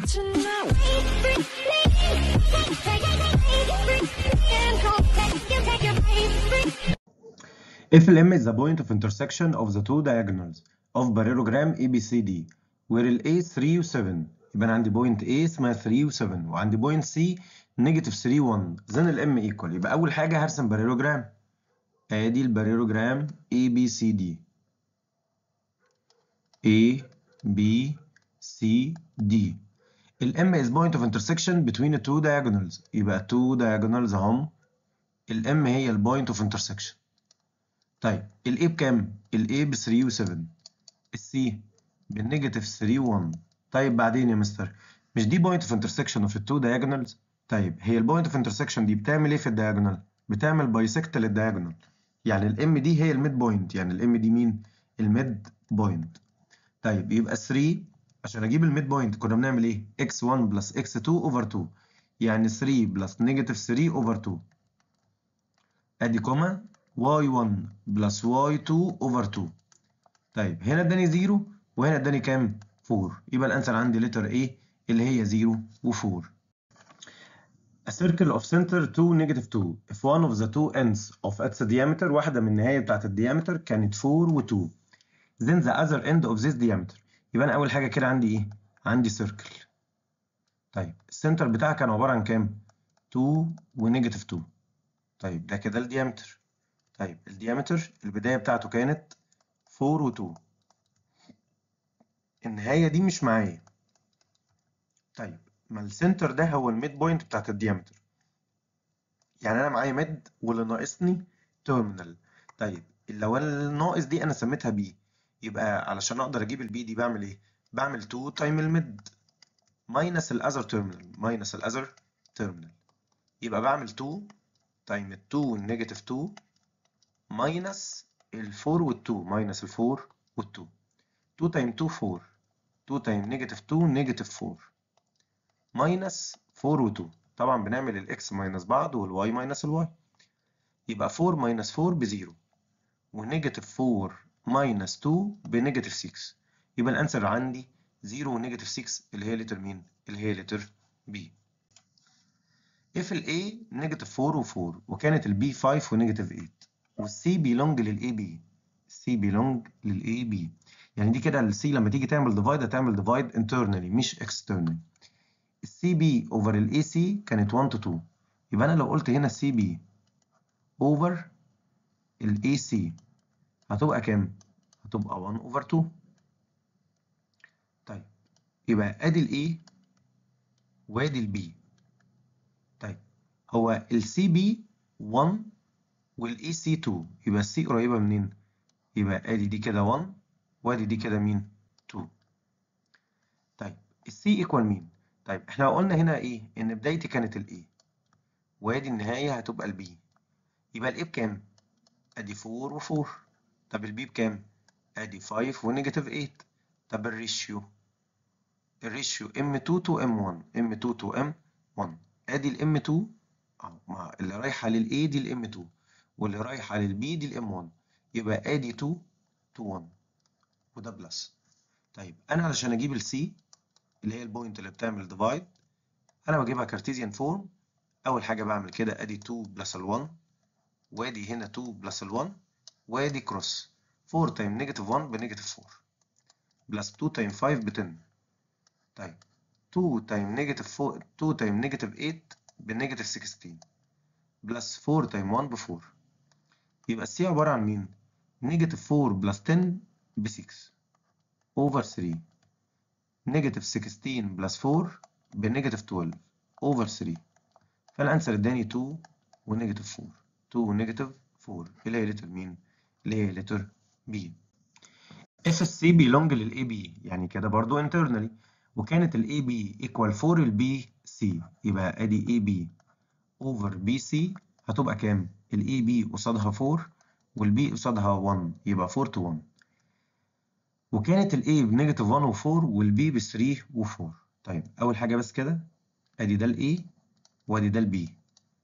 If L is the point of intersection of the two diagonals of parallelogram ABCD where ال A 3 و 7 يبقى أنا عندي point A اسمها 3 و 7 وعندي point C نيجاتيف 3 1 then ال M equal يبقى أول حاجة هرسم parallelogram ادي الباريلوجرام A B C D A B C D ال M is point of intersection between the two diagonals يبقى two diagonals هم ال M هي ال point of intersection طيب ال A بكام؟ ال A ب 3 و 7 ال C بالنيجاتيف 3 و 1 طيب بعدين يا مستر مش دي point of intersection of the two diagonals؟ طيب هي ال point of intersection دي بتعمل ايه في الدياجونال؟ بتعمل بايسكت للدياجونال يعني الام دي هي الميد بوينت يعني الام دي مين الميد بوينت طيب يبقى 3 عشان اجيب الميد بوينت كنا بنعمل ايه x1 بلس x2 اوفر 2 يعني 3 بلس نيجاتيف 3 اوفر 2 ادي كوما y1 بلس y2 اوفر 2 طيب هنا اداني 0 وهنا اداني كام 4 يبقى الانسر عندي لتر A اللي هي 0 و4 A circle of center 2 negative 2 if one of the two ends of its diameter واحدة من النهاية بتاعت الديامتر كانت 4 و 2 then the other end of this diameter يبقى أنا أول حاجة كده عندي إيه؟ عندي circle طيب السنتر بتاعها كان عبارة عن كام؟ 2 ونيجاتيف 2 طيب ده كده الديامتر طيب الديامتر البداية بتاعته كانت 4 و 2 النهاية دي مش معايا طيب ما السنتر ده هو الميد بوينت بتاعت الديامتر يعني انا معايا ميد واللي ناقصني تيرمينال طيب لو الناقص دي انا سميتها بي يبقى علشان اقدر اجيب البي دي بعمل ايه بعمل 2 تايم الميد ماينس الاذر تيرمينال ماينس الاذر تيرمينال يبقى بعمل 2 تايم ال 2 نيجاتيف 2 ماينس ال 4 وال 2 ماينس ال 4 وال 2 2 تايم 2 4 2 تايم نيجاتيف 2 نيجاتيف 4 ماينس 4 و 2 طبعا بنعمل الاكس ماينس بعض والواي ماينس الواي يبقى 4 ماينس 4 بزيرو ونيجاتيف 4 ماينس 2 بنيجاتيف 6 يبقى الانسر عندي 0 ونيجاتيف 6 اللي هي لتر مين؟ اللي هي لتر بي if ال A نيجاتيف 4 و 4 وكانت ال B 5 ونيجاتيف 8 وال C belong لل AB C belong لل AB يعني دي كده ال C لما تيجي تعمل ديفايد هتعمل ديفايد internally مش externally السي بي اوفر الاي سي كانت 1 تو 2 يبقى انا لو قلت هنا السي بي اوفر الاي سي هتبقى كام هتبقى 1 اوفر 2 طيب يبقى ادي الاي وادي البي طيب هو السي بي 1 والاي سي 2 يبقى السي قريبه منين يبقى ادي دي كده 1 وادي دي كده مين 2 طيب السي ايكوال مين طيب احنا قلنا هنا ايه ان بدايتي كانت الاي وادي النهايه هتبقى البي يبقى الاي بكام ادي 4 و4 طب البي بكام ادي 5 ونيجاتيف 8 طب الريشيو الريشيو M2 to M1 M2 to M1 ادي ال M2 اهو مع اللي رايحه للاي دي ال M2 واللي رايحه للبي دي ال M1 يبقى ادي 2 to 1 وده بلس طيب انا علشان اجيب السي اللي هي البوينت اللي بتعمل ديفايد انا بجيبها كارتيزيان فورم اول حاجه بعمل كده ادي 2 بلس ال1 وادي هنا 2 بلس ال1 وادي كروس 4 تايم نيجاتيف 1 بنيجاتيف 4 بلس 2 تايم 5 ب 10 طيب 2 تايم نيجاتيف 4 2 تايم نيجاتيف 8 بنيجاتيف 16 بلس 4 تايم 1 ب 4 يبقى السي عباره عن مين؟ نيجاتيف 4 بلس 10 ب 6 اوفر 3 نيجاتيف 16 بلس 4 بنيجاتيف 12 اوفر 3 فالانسر اداني 2 ونيجاتيف 4 2 ونيجاتيف 4 اللي هي لتر مين؟ اللي هي لتر بي اف السي بيلونج للاي بي يعني كده برضو internally وكانت الاي بي ايكوال 4 البي سي يبقى ادي اي بي اوفر بي سي هتبقى كام؟ الاي بي قصادها 4 والبي قصادها 1 يبقى 4 تو 1 وكانت الاي بنيجاتيف 1 و4 والبي ب 3 و4 طيب اول حاجه بس كده ادي ده الاي وادي ده البي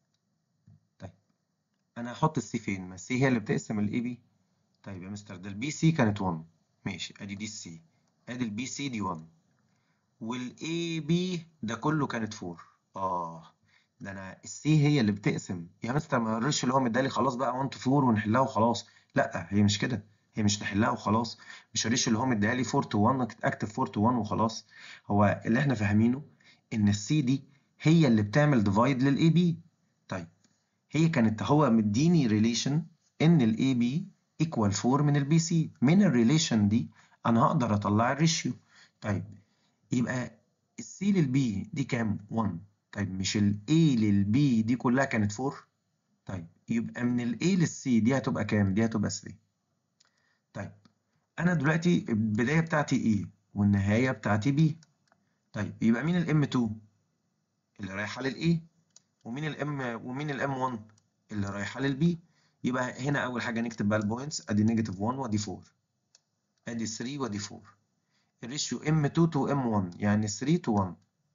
طيب انا هحط السي فين ما السي هي اللي بتقسم الاي بي طيب يا مستر ده البي سي كانت 1 ماشي ادي دي السي ادي البي سي دي 1 والاي بي ده كله كانت 4 اه ده انا السي هي اللي بتقسم يا مستر ما الريش اللي هو مدالي خلاص بقى 1 تو 4 ونحلها وخلاص لا هي مش كده هي مش نحلها وخلاص مش الريش اللي هو مديها لي 4 تو 1 اكتب 4 تو 1 وخلاص هو اللي احنا فاهمينه ان السي دي هي اللي بتعمل ديفايد للاي بي طيب هي كانت هو مديني ريليشن ان الاي بي ايكوال 4 من البي سي من الريليشن دي انا هقدر اطلع الريشيو طيب يبقى السي للبي دي كام 1 طيب مش الاي للبي دي كلها كانت 4 طيب يبقى من الاي للسي دي هتبقى كام دي هتبقى 3 طيب انا دلوقتي البدايه بتاعتي ايه والنهايه بتاعتي بي طيب يبقى مين الام 2 اللي رايحه للاي ومين الام ومين الام 1 اللي رايحه للبي يبقى هنا اول حاجه نكتب بقى البوينتس ادي نيجاتيف 1 وادي 4 ادي 3 وادي 4 الريشيو ام 2 تو ام 1 يعني 3 تو 1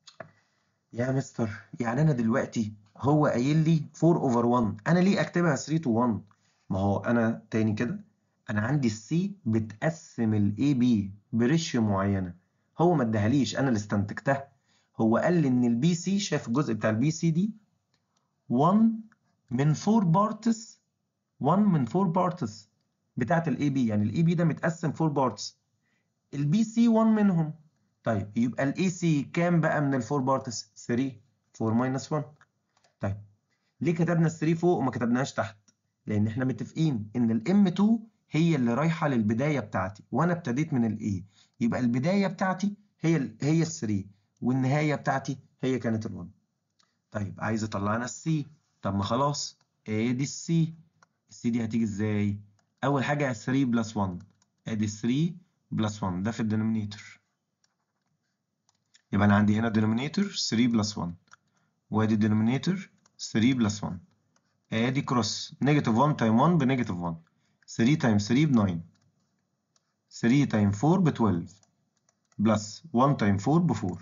يا مستر يعني انا دلوقتي هو قايل لي 4 اوفر 1 انا ليه اكتبها 3 تو 1 ما هو انا تاني كده انا عندي السي بتقسم الاي بي بريشيو معينه هو ما اداهاليش انا اللي استنتجتها هو قال لي ان البي سي شاف الجزء بتاع البي سي دي 1 من 4 بارتس 1 من 4 بارتس بتاعت الاي بي يعني الاي بي ده متقسم 4 بارتس البي سي 1 منهم طيب يبقى الاي سي كام بقى من الفور بارتس 3 4 ماينس 1 طيب ليه كتبنا ال 3 فوق وما كتبناهاش تحت لان احنا متفقين ان الام 2 هي اللي رايحه للبدايه بتاعتي وانا ابتديت من الاي يبقى البدايه بتاعتي هي ال هي ال 3 والنهايه بتاعتي هي كانت ال 1 طيب عايز اطلع انا السي طب ما خلاص ادي السي السي دي هتيجي ازاي اول حاجه 3 بلس 1 ادي 3 بلس 1 ده في الدينومينيتور يبقى انا عندي هنا denominator 3 بلس 1 وادي denominator 3 بلس 1 ادي كروس نيجاتيف 1 تايم 1 بنيجاتيف 1 3 تايم 3 ب 9 3 تايم 4 ب 12 بلس 1 تايم 4 ب 4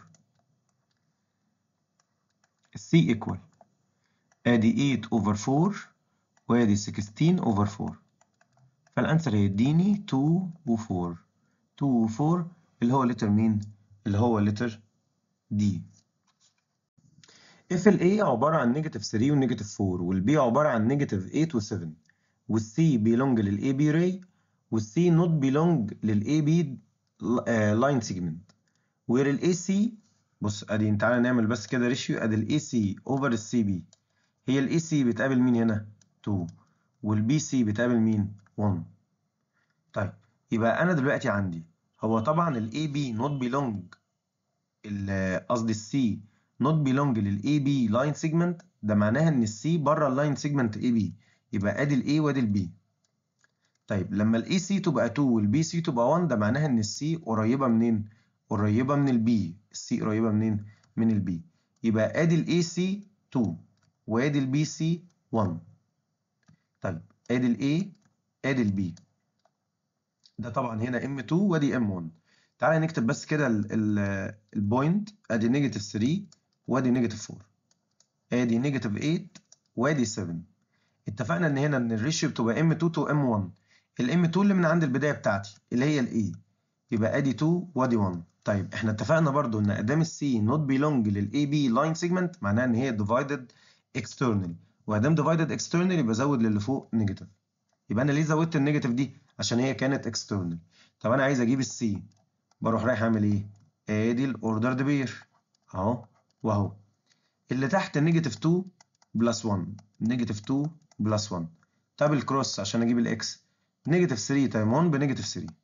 السي ايكوال ادي 8 اوفر 4 وادي 16 اوفر 4 فالانسر هيديني 2 و4 2 و4 اللي هو لتر مين اللي هو لتر دي if ال A عبارة عن نيجاتيف 3 ونيجاتيف 4 وال B عبارة عن نيجاتيف 8 و 7 وال C belong لل AB ray وال C not belong لل AB line segment where ال AC بص ادي تعالى نعمل بس كده ريشيو ادي ال AC over ال CB هي ال AC بتقابل مين هنا 2 وال BC بتقابل مين 1 طيب يبقى انا دلوقتي عندي هو طبعا ال AB not belong قصدي السي not belong للاي بي لاين سيجمنت ده معناها ان السي بره اللاين سيجمنت اي بي يبقى ادي الاي وادي البي طيب لما الاي سي تبقى 2 والبي سي تبقى 1 ده معناها ان السي قريبه منين قريبه من البي السي قريبه منين من البي يبقى ادي الاي سي 2 وادي البي سي 1 طيب ادي الاي ادي البي ده طبعا هنا ام 2 وادي ام 1 تعالى نكتب بس كده البوينت ادي نيجاتيف 3 وادي نيجاتيف 4 ادي نيجاتيف 8 وادي 7 اتفقنا ان هنا ان الريشيو بتبقى ام 2 تو ام 1 الام 2 اللي من عند البدايه بتاعتي اللي هي الاي يبقى ادي 2 وادي 1 طيب احنا اتفقنا برضو ان ادام السي نوت بيلونج للاي بي لاين سيجمنت معناها ان هي ديفايدد اكسترنالي وادام ديفايدد اكسترنالي يبقى زود للي فوق نيجاتيف يبقى انا ليه زودت النيجاتيف دي عشان هي كانت اكسترنال طب انا عايز اجيب السي بروح رايح اعمل ايه ادي الاوردرد بير اهو واهو اللي تحت نيجاتيف 2 بلس 1 نيجاتيف 2 بلس 1 طب الكروس عشان اجيب الاكس نيجاتيف 3 تايم 1 بنيجاتيف 3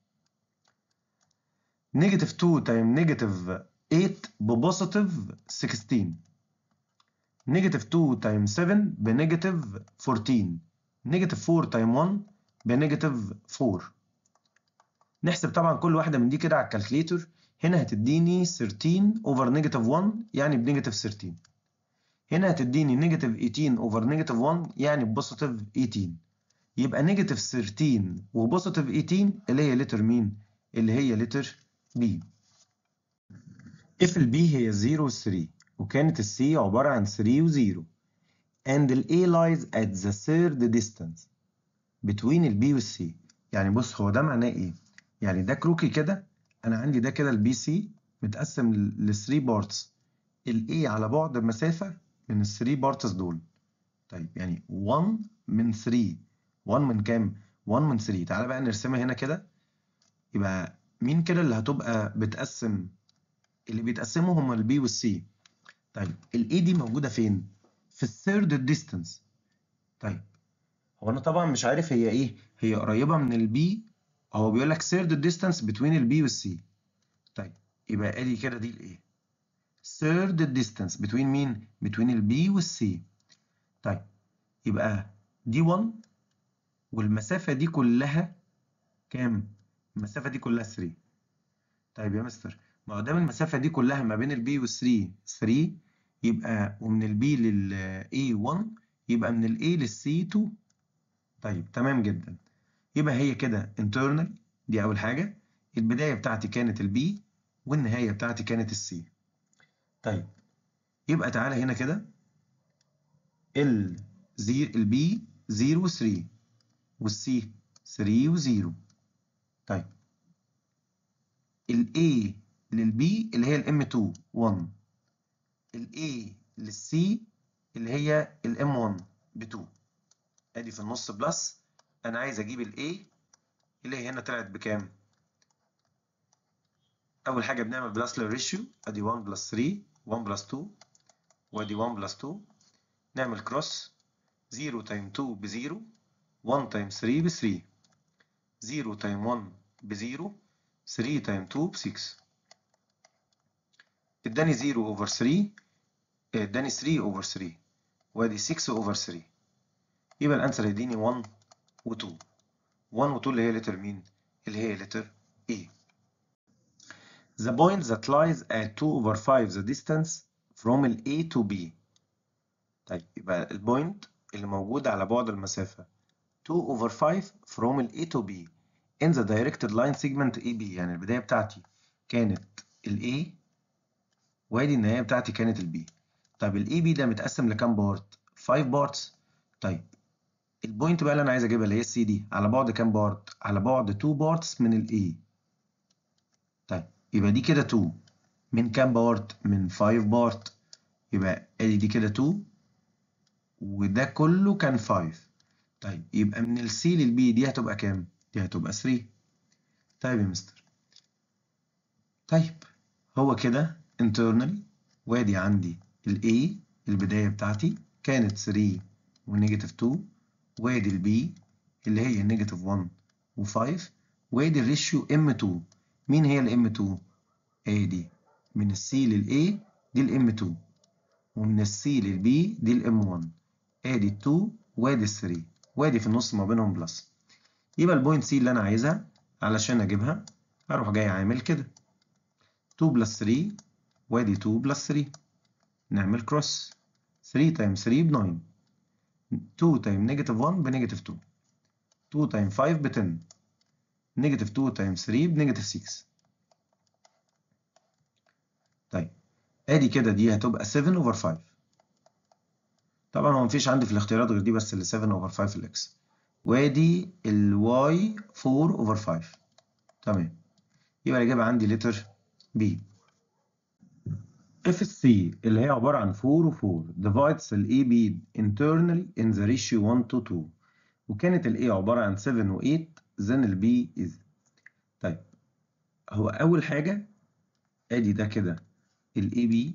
نيجاتيف 2 تايم نيجاتيف 8 ببوزيتيف 16 نيجاتيف 2 تايم 7 بنيجاتيف 14 نيجاتيف 4 تايم 1 بنيجاتيف 4 نحسب طبعا كل واحدة من دي كده على الكالكليتر هنا هتديني 13 اوفر نيجاتيف 1 يعني بنيجاتيف 13 هنا هتديني نيجاتيف 18 اوفر نيجاتيف 1 يعني بوزيتيف 18 يبقى نيجاتيف 13 وبوزيتيف 18 اللي هي لتر مين؟ اللي هي لتر بي if ال B هي 0 و 3 وكانت ال C عبارة عن 3 و 0 and ال A lies at the third distance between ال B وال C يعني بص هو ده معناه ايه؟ يعني ده كروكي كده انا عندي ده كده البي سي متقسم ل 3 بارتس ال A على بعد مسافة من ال 3 بارتس دول طيب يعني 1 من 3 1 من كام؟ 1 من 3 تعالى بقى نرسمها هنا كده يبقى مين كده اللي هتبقى بتقسم اللي بيتقسموا هما البي والسي طيب الاي دي موجودة فين؟ في الثيرد ديستانس طيب هو انا طبعا مش عارف هي ايه هي قريبة من البي هو بيقول لك third distance between البي والسي طيب يبقى ادي كده دي الايه third distance between مين between البي والسي طيب يبقى دي 1 والمسافة دي كلها كام المسافة دي كلها 3 طيب يا مستر ما هو دام المسافة دي كلها ما بين البي وال3 3 يبقى ومن البي لل A1 يبقى من ال A لل C2 طيب تمام جدا يبقى هي كده internal دي أول حاجة البداية بتاعتي كانت البي والنهاية بتاعتي كانت السي طيب يبقى تعالى هنا كده ال زير البي 0 و3 والسي 3 و0 طيب ال A للبي اللي هي الام 2 1 ال A للسي اللي هي الام 1 ب 2 ادي في النص بلس انا عايز اجيب ال A اللي هي هنا طلعت بكام اول حاجه بنعمل بلس للريشيو ادي 1 بلس 3 1 بلس 2 وادي 1 بلس 2 نعمل كروس 0 تايم 2 ب 0 1 تايم 3 ب 3 0 تايم 1 ب 0 3 تايم 2 ب 6 اداني 0 اوفر 3 اداني 3 اوفر 3 وادي 6 اوفر 3 يبقى الانسر هيديني 1 و2 1 و2 اللي هي لتر مين اللي هي لتر A The point that lies at 2 over 5 the distance from ال A to B طيب يبقى البوينت اللي موجود على بعد المسافة 2 over 5 from ال A to B in the directed line segment AB يعني البداية بتاعتي كانت ال A وادي النهاية بتاعتي كانت ال B طيب ال AB ده متقسم لكام بارت 5 بارتس طيب البوينت بقى اللي انا عايز اجيبها اللي هي السي دي على بعد كام بارت على بعد 2 بارتس من ال A طيب يبقى دي كده 2 من كام بارت من 5 بارت يبقى ادي دي كده 2 وده كله كان 5 طيب يبقى من السي للبي دي هتبقى كام دي هتبقى 3 طيب يا مستر طيب هو كده internally وادي عندي ال A البداية بتاعتي كانت 3 ونيجاتيف 2 وادي ال B اللي هي نيجاتيف 1 و5 وادي الريشيو M2 مين هي ال M2 ادي من السي لل A دي ال M2 ومن السي لل B دي ال M1 ادي ال 2 وادي ال 3 وادي في النص ما بينهم بلس يبقى البوينت سي اللي انا عايزها علشان اجيبها هروح جاي عامل كده 2 بلس 3 وادي 2 بلس 3 نعمل كروس 3 تايم 3 ب 9 2 تايم نيجاتيف 1 بنيجاتيف 2 2 تايم 5 ب 10 نيجاتيف 2 تايم 3 بنيجاتيف 6 طيب ادي كده دي هتبقى 7 اوفر 5 طبعا هو مفيش عندي في الاختيارات غير دي بس اللي 7 اوفر 5 الاكس وادي الواي 4 اوفر 5 تمام يبقى الاجابه عندي لتر بي اف سي اللي هي عباره عن 4 و4 divides ال A B internally in the ratio 1 to 2 وكانت ال A عباره عن 7 و 8 then ال B is طيب هو اول حاجه ادي ده كده ال AB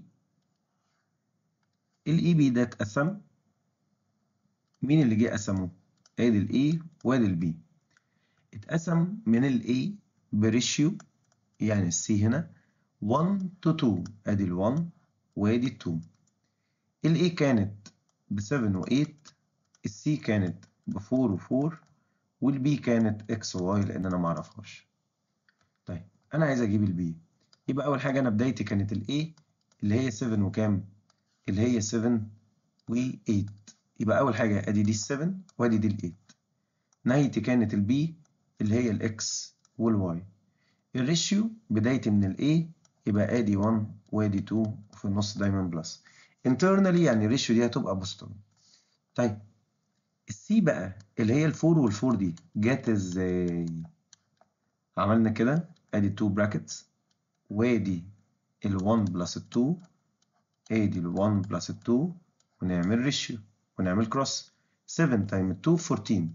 ال AB ده اتقسم مين اللي جه قسمه ادي ال A وادي ال B اتقسم من ال A بريشيو يعني السي هنا 1 to 2 ادي ال 1 وادي ال 2 ال A كانت ب 7 و 8 السي كانت ب 4 و 4 والبي كانت اكس وواي لان انا ما اعرفهاش طيب انا عايز اجيب البي يبقى اول حاجه انا بدايتي كانت الاي اللي هي 7 وكام اللي هي 7 و8 يبقى اول حاجه ادي دي ال 7 وادي دي ال 8 نهايتي كانت البي اللي هي الاكس والواي الريشيو بدايتي من الاي يبقى ادي 1 وادي 2 وفي النص دايما بلس internally يعني الريشيو دي هتبقى بوزيتيف طيب السي بقى اللي هي الفور والفور دي جت ازاي عملنا كده ادي 2 براكتس وادي ال 1 بلس ال 2 ادي ال 1 بلس ال 2 ونعمل ريشيو ونعمل كروس 7 تايم 2 14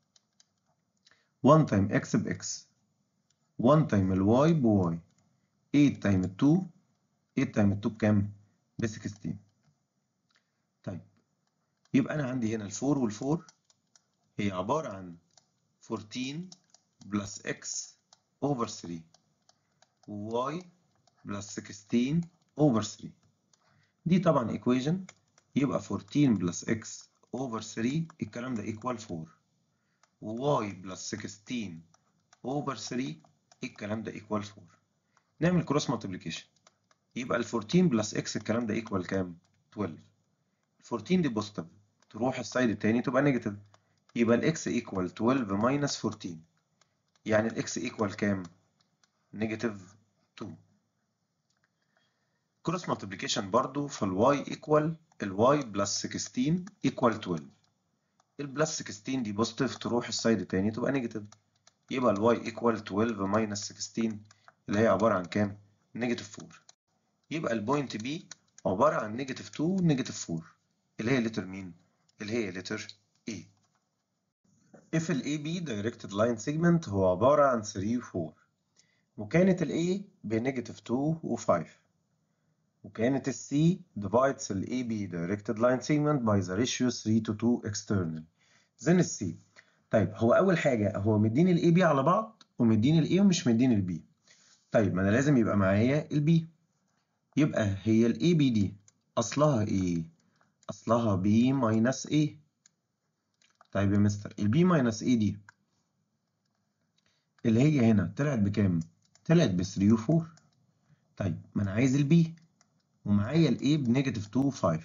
1 تايم x ب x 1 تايم ال y ب y 8 تايم 2 8 تايم 2 بكام؟ ب 16 طيب يبقى أنا عندي هنا ال 4 وال 4 هي عبارة عن 14 بلس x over 3 و y بلس 16 over 3 دي طبعا equation يبقى 14 بلس x over 3 الكلام ده equal 4 و y بلس 16 over 3 الكلام ده equal 4 نعمل cross multiplication يبقى ال 14 بلس x الكلام ده equal كام؟ 12 14 دي بوزيتيف تروح السايد التاني تبقى نيجاتيف يبقى ال x equal 12 minus 14 يعني ال x equal كام؟ نيجاتيف 2 cross multiplication برضو فال y equal ال y بلس 16 equal 12 البلس 16 دي بوزيتيف تروح السايد التاني تبقى نيجاتيف يبقى ال y equal 12 minus 16 اللي هي عبارة عن كام؟ نيجاتيف 4 يبقى البوينت B عبارة عن نيجاتيف 2 نيجاتيف 4 اللي هي لتر مين؟ اللي هي لتر A if ال AB directed line segment هو عبارة عن 3 و 4 وكانت ال A بنيجاتيف 2 و 5 وكانت ال C divides ال AB directed line segment by the ratio 3 to 2 external then ال C طيب هو أول حاجة هو مديني ال AB على بعض ومديني ال A ومش مديني ال B طيب ما أنا لازم يبقى معايا ال B يبقى هي ال AB دي أصلها إيه؟ أصلها B minus A طيب يا مستر ال B minus A دي اللي هي هنا طلعت بكام؟ طلعت ب 3 و 4 طيب ما أنا عايز ال B ومعايا ال A بنيجاتيف 2 و 5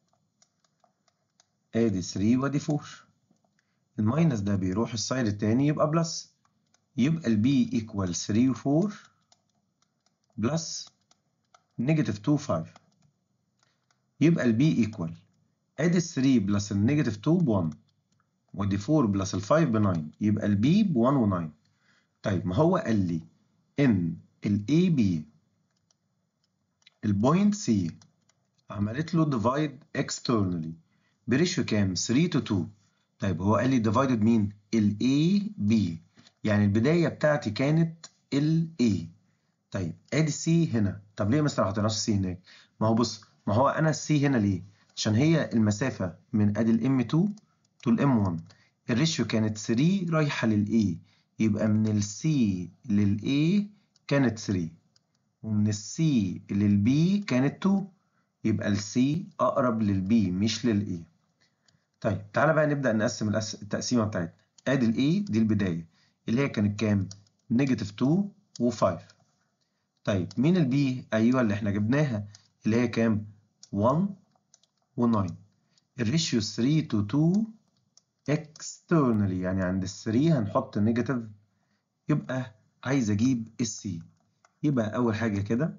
ادي 3 وادي 4 الماينس ده بيروح السايد التاني يبقى بلس يبقى ال B equal 3 و 4 بلس نيجاتيف 2 5 يبقى ال B equal ادي ال 3 بلس النيجاتيف 2 ب 1 ودي 4 بلس ال 5 ب 9 يبقى ال B ب 1 و 9 طيب ما هو قال لي ان ال AB البوينت C عملت له divide externally بريشيو كام 3 to 2 طيب هو قال لي divided مين ال AB يعني البداية بتاعتي كانت ال A طيب ادي C هنا طب ليه يا مستر ما حطيناش C هناك ما هو بص ما هو انا C هنا ليه عشان هي المسافة من ادي ال M2 to ال M1 الريشيو كانت 3 رايحة لل A يبقى من ال C لل A كانت 3 ومن ال C لل B كانت 2 يبقى ال C أقرب لل B مش لل A طيب تعالى بقى نبدأ نقسم التقسيمة بتاعتنا ادي ال A دي البداية اللي هي كانت كام؟ نيجاتيف 2 و 5 طيب مين ال B؟ أيوه اللي احنا جبناها اللي هي كام؟ 1 و 9 الريشيو 3 to 2 externally يعني عند ال 3 هنحط نيجاتيف يبقى عايز اجيب السي يبقى اول حاجه كده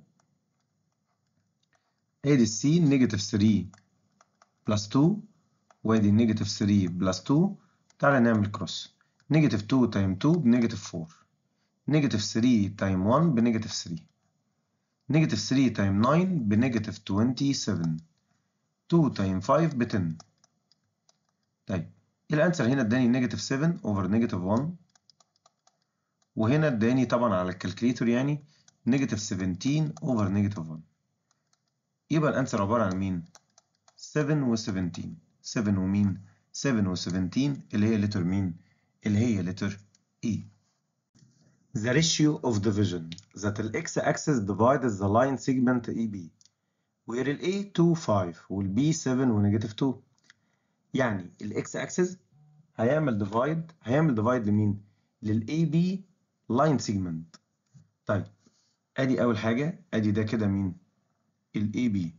ادي السي نيجاتيف 3 بلس 2 وادي النيجاتيف 3 بلس 2 تعالى نعمل كروس نيجاتيف 2 تايم 2 بنيجاتيف 4 نيجاتيف 3 تايم 1 بنيجاتيف 3 نيجاتيف 3 تايم 9 بنيجاتيف 27 2 تايم 5 ب 10 طيب الانسر هنا اداني نيجاتيف 7 اوفر نيجاتيف 1 وهنا اداني طبعا على الكالكليتور يعني نيجاتيف 17 اوفر نيجاتيف 1 يبقى الانسر عبارة عن مين؟ 7 و 17 7 ومين؟ 7 و 17 اللي هي لتر مين؟ اللي هي لتر E The ratio of division that the x-axis divides the line segment EB where ال A 2 5 وال B 7 و negative 2 يعني ال x-axis هيعمل divide هيعمل divide لمين؟ لل AB line segment طيب ادي اول حاجة ادي ده كده مين؟ ال AB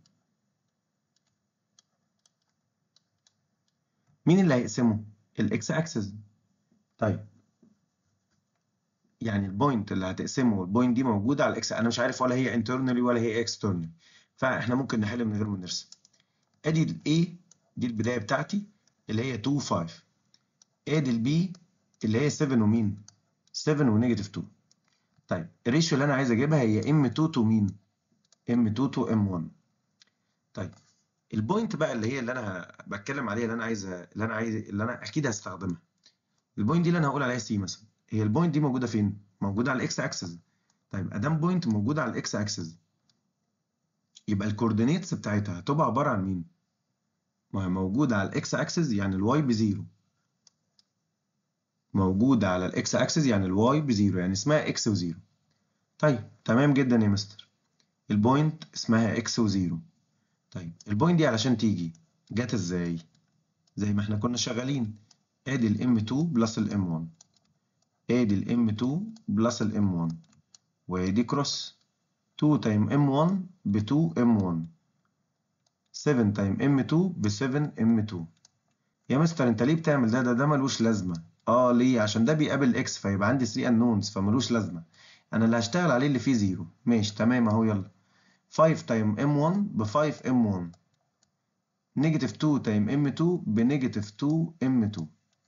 مين اللي هيقسمه؟ ال x-axis طيب يعني البوينت اللي هتقسمه البوينت دي موجودة على الاكس انا مش عارف ولا هي internally ولا هي externally فاحنا ممكن نحل من غير ما نرسم ادي ال A دي البداية بتاعتي اللي هي 2 5 ادي ال B اللي هي 7 ومين 7 ونيجاتيف 2 طيب الريشيو اللي انا عايز اجيبها هي M2 تو مين M2 to M1 طيب البوينت بقى اللي هي اللي انا بتكلم عليها اللي انا عايز اللي انا عايز اللي انا اكيد هستخدمها البوينت دي اللي انا هقول عليها سي مثلا هي البوينت دي موجوده فين موجوده على الاكس اكسس طيب ادام بوينت موجوده على الاكس اكسس يبقى الكوردينيتس بتاعتها هتبقى عباره عن مين ما هي موجوده على الاكس اكسس يعني الواي بزيرو موجوده على الاكس اكسس يعني الواي بزيرو يعني اسمها اكس وزيرو طيب تمام جدا يا مستر البوينت اسمها اكس وزيرو طيب البوينت دي علشان تيجي جت ازاي زي ما احنا كنا شغالين ادي الام 2 بلس الام 1 ادي الام 2 بلس الام 1 وادي كروس 2 تايم ام 1 ب 2 ام 1 7 تايم ام 2 ب 7 ام 2 يا مستر انت ليه بتعمل ده ده ده ملوش لازمه اه ليه عشان ده بيقابل اكس فيبقى عندي 3 انونز فملوش لازمه انا اللي هشتغل عليه اللي فيه زيرو ماشي تمام اهو يلا 5 تايم ام 1 ب 5 ام 1 نيجاتيف 2 تايم ام 2 بنيجاتيف 2 ام 2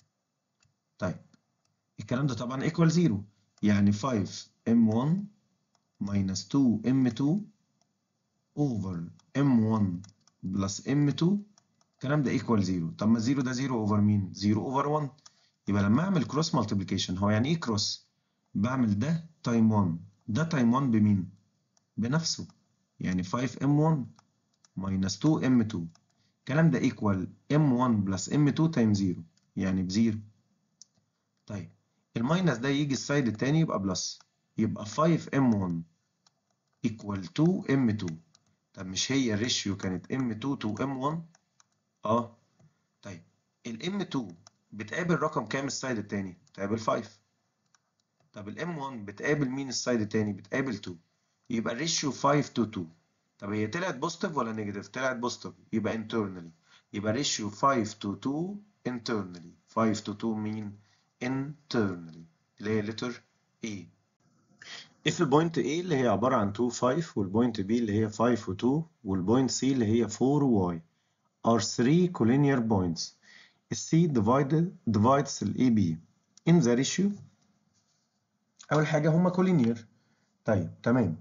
طيب الكلام ده طبعا ايكوال زيرو يعني 5 ام 1 minus 2 ام 2 over ام 1 بلس ام 2 الكلام ده ايكوال زيرو طب ما الزيرو ده زيرو اوفر مين زيرو اوفر 1 يبقى لما اعمل كروس مالتيبليكيشن هو يعني ايه كروس بعمل ده تايم 1 ده تايم 1 بمين بنفسه يعني 5 ام 1 minus 2 ام 2 الكلام ده ايكوال ام 1 بلس ام 2 تايم 0 يعني بزيرو طيب الماينس ده يجي السايد التاني يبقى بلس يبقى 5 ام 1 ايكوال 2 ام 2 طب مش هي الريشيو كانت ام 2 تو ام 1 اه طيب الام 2 بتقابل رقم كام السايد التاني بتقابل 5 طب الام 1 بتقابل مين السايد التاني بتقابل 2 يبقى الريشيو 5 تو 2 طب هي طلعت بوزيتيف ولا نيجاتيف طلعت بوزيتيف يبقى internally يبقى ريشيو 5 تو 2 internally 5 تو 2 مين internally اللي هي letter A if البوينت A اللي هي عبارة عن 2 5 والبوينت B اللي هي 5 و 2 والبوينت C اللي هي 4 و Y are three collinear points C divided divides ال AB in the ratio أول حاجة هما collinear طيب تمام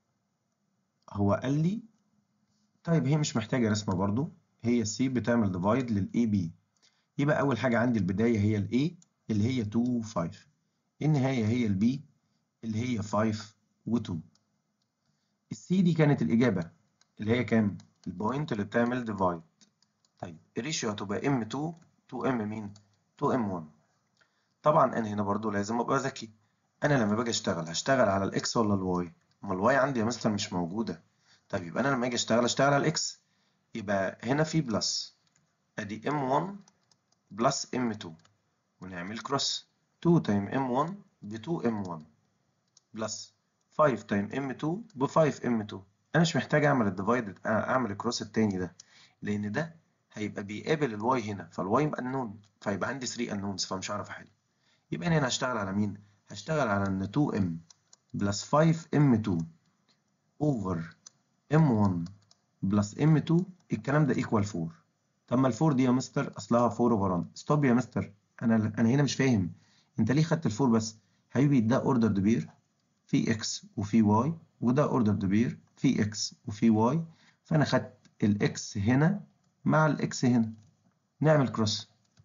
هو قال لي طيب هي مش محتاجة رسمة برضو هي C بتعمل divide لل AB يبقى أول حاجة عندي البداية هي ال A اللي هي 2 5 النهاية هي ال B اللي هي 5 و 2 السي دي كانت الإجابة اللي هي كام؟ البوينت اللي بتعمل ديفايد طيب الريشيو هتبقى ام 2 2 ام مين؟ 2 ام 1 طبعا أنا هنا برضو لازم أبقى ذكي أنا لما باجي أشتغل هشتغل على الإكس ولا الواي؟ أما الواي عندي يا مستر مش موجودة طيب يبقى أنا لما أجي أشتغل أشتغل على الإكس يبقى هنا في بلس أدي ام 1 بلس ام 2 ونعمل كروس 2 تايم ام 1 ب 2 ام 1 بلس 5 تايم ام 2 ب 5 ام 2 انا مش محتاج اعمل الديفايد اعمل الكروس التاني ده لان ده هيبقى بيقابل الواي هنا فالواي يبقى النون فيبقى عندي 3 انونز فمش هعرف احل يبقى انا هنا هشتغل على مين هشتغل على ان 2 ام بلس 5 ام 2 اوفر ام 1 بلس ام 2 الكلام ده ايكوال 4 طب ما ال 4 دي يا مستر اصلها 4 اوفر 1 ستوب يا مستر انا انا هنا مش فاهم انت ليه خدت ال 4 بس حبيبي ده اوردر بير في اكس وفي واي وده اوردر بير في اكس وفي واي فانا خدت الاكس هنا مع الاكس هنا نعمل كروس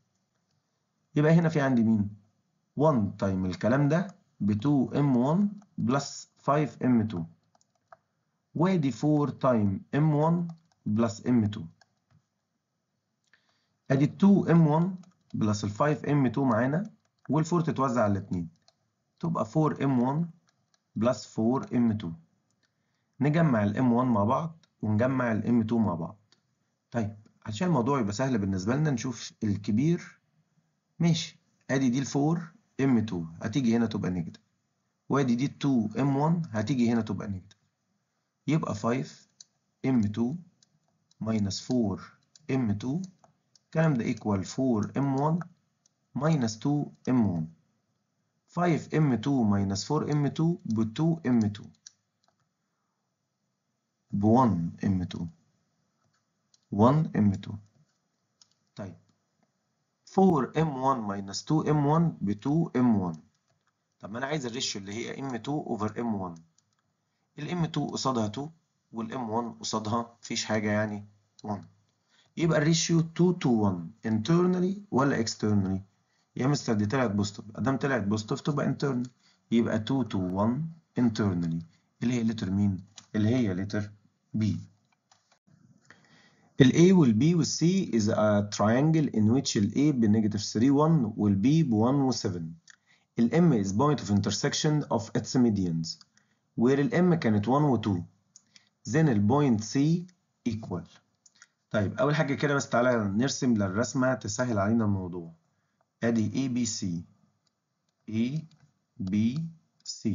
يبقى هنا في عندي مين 1 تايم الكلام ده ب 2 ام 1 بلس 5 ام 2 وادي 4 تايم ام 1 بلس ام 2 ادي 2 ام 1 بلس ال 5 ام 2 معانا وال 4 تتوزع على الاثنين تبقى 4 ام 1 بلس 4 ام 2 نجمع الام 1 مع بعض ونجمع الام 2 مع بعض طيب عشان الموضوع يبقى سهل بالنسبة لنا نشوف الكبير ماشي ادي دي ال 4 ام 2 هتيجي هنا تبقى نيجاتيف وادي دي 2 ام 1 هتيجي هنا تبقى نيجاتيف يبقى 5 ام 2 ماينس 4 ام 2 الكلام ده ايكوال 4 ام 1 ماينس 2 ام 1 5 ام 2 ماينس 4 ام 2 ب 2 ام 2 ب 1 ام 2 1 ام 2 طيب 4 ام 1 ماينس 2 ام 1 ب 2 ام 1 طب ما انا عايز الريشيو اللي هي ام 2 اوفر ام 1 الام 2 قصادها 2 والام 1 قصادها مفيش حاجة يعني 1 يبقى الريشيو 2 to 1 internally ولا externally يا مستر دي طلعت بوزيتيف ادام طلعت بوزيتيف تبقى internal يبقى 2 to 1 internally اللي هي لتر مين اللي هي لتر B ال A وال B وال C is a triangle in which ال A بنيجاتيف 3 1 وال B ب 1 و 7 ال M is point of intersection of its medians where ال M كانت 1 و 2 then ال point C equal طيب أول حاجة كده بس تعالى نرسم للرسمة تسهل علينا الموضوع أدي A B C A B C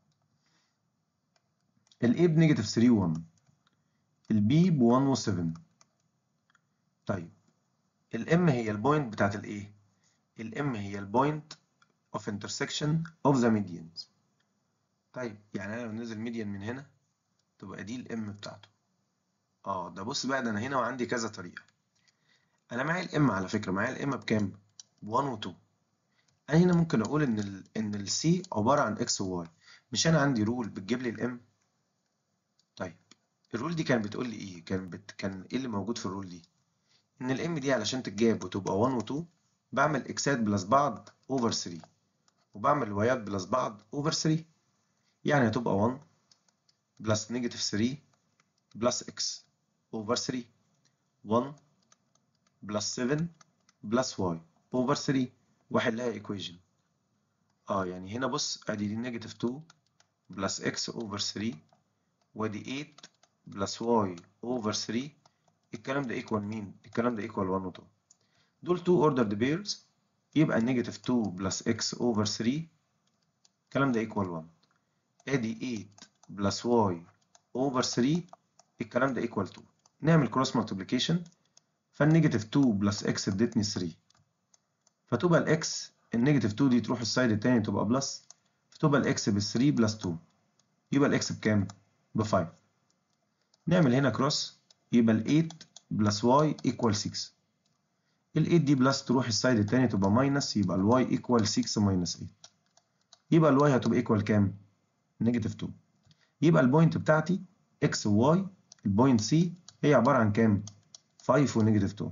ال A بنيجاتيف 3 1 ال B ب 1 و 7 طيب الام هي البوينت بتاعت الايه الام هي البوينت of intersection of the medians طيب يعني انا لو نزل ميديان من هنا تبقى دي الام بتاعته اه ده بص بقى ده انا هنا وعندي كذا طريقه انا معايا الام على فكره معايا الام بكام ب 1 و 2 انا هنا ممكن اقول ان ال ان السي عباره عن اكس وواي مش انا عندي رول بتجيب لي الام طيب الرول دي كانت بتقول لي ايه كان بت... كان ايه اللي موجود في الرول دي ان الام دي علشان تتجاب وتبقى 1 و 2 بعمل اكسات بلس بعض اوفر 3 وبعمل وايات بلس بعض اوفر 3 يعني هتبقى 1 بلس نيجاتيف 3 بلس اكس اوفر 3 1 بلس 7 بلس واي اوفر 3 واحد لها ايكويجن اه يعني هنا بص ادي دي نيجاتيف 2 بلس اكس اوفر 3 وادي 8 بلس واي اوفر 3 الكلام ده ايكوال مين؟ الكلام ده ايكوال 1 و 2 دول 2 اوردرد بيرز يبقى نيجاتيف 2 بلس اكس اوفر 3 الكلام ده ايكوال 1 ادي 8 بلس واي اوفر 3 الكلام ده ايكوال 2 نعمل كروس مالتيبليكيشن فالنيجاتيف 2 بلس اكس ادتني 3 فتبقى الاكس النيجاتيف 2 دي تروح السايد التاني تبقى بلس فتبقى الاكس ب 3 بلس 2 يبقى الاكس بكام؟ ب 5 نعمل هنا كروس يبقى ال 8 بلس واي ايكوال 6 ال 8 دي بلس تروح السايد التاني تبقى ماينس يبقى الواي ايكوال 6 ماينس 8 يبقى الواي هتبقى ايكوال كام؟ نيجاتيف 2 يبقى البوينت بتاعتي اكس وواي البوينت سي هي عبارة عن كام؟ 5 ونيجاتيف 2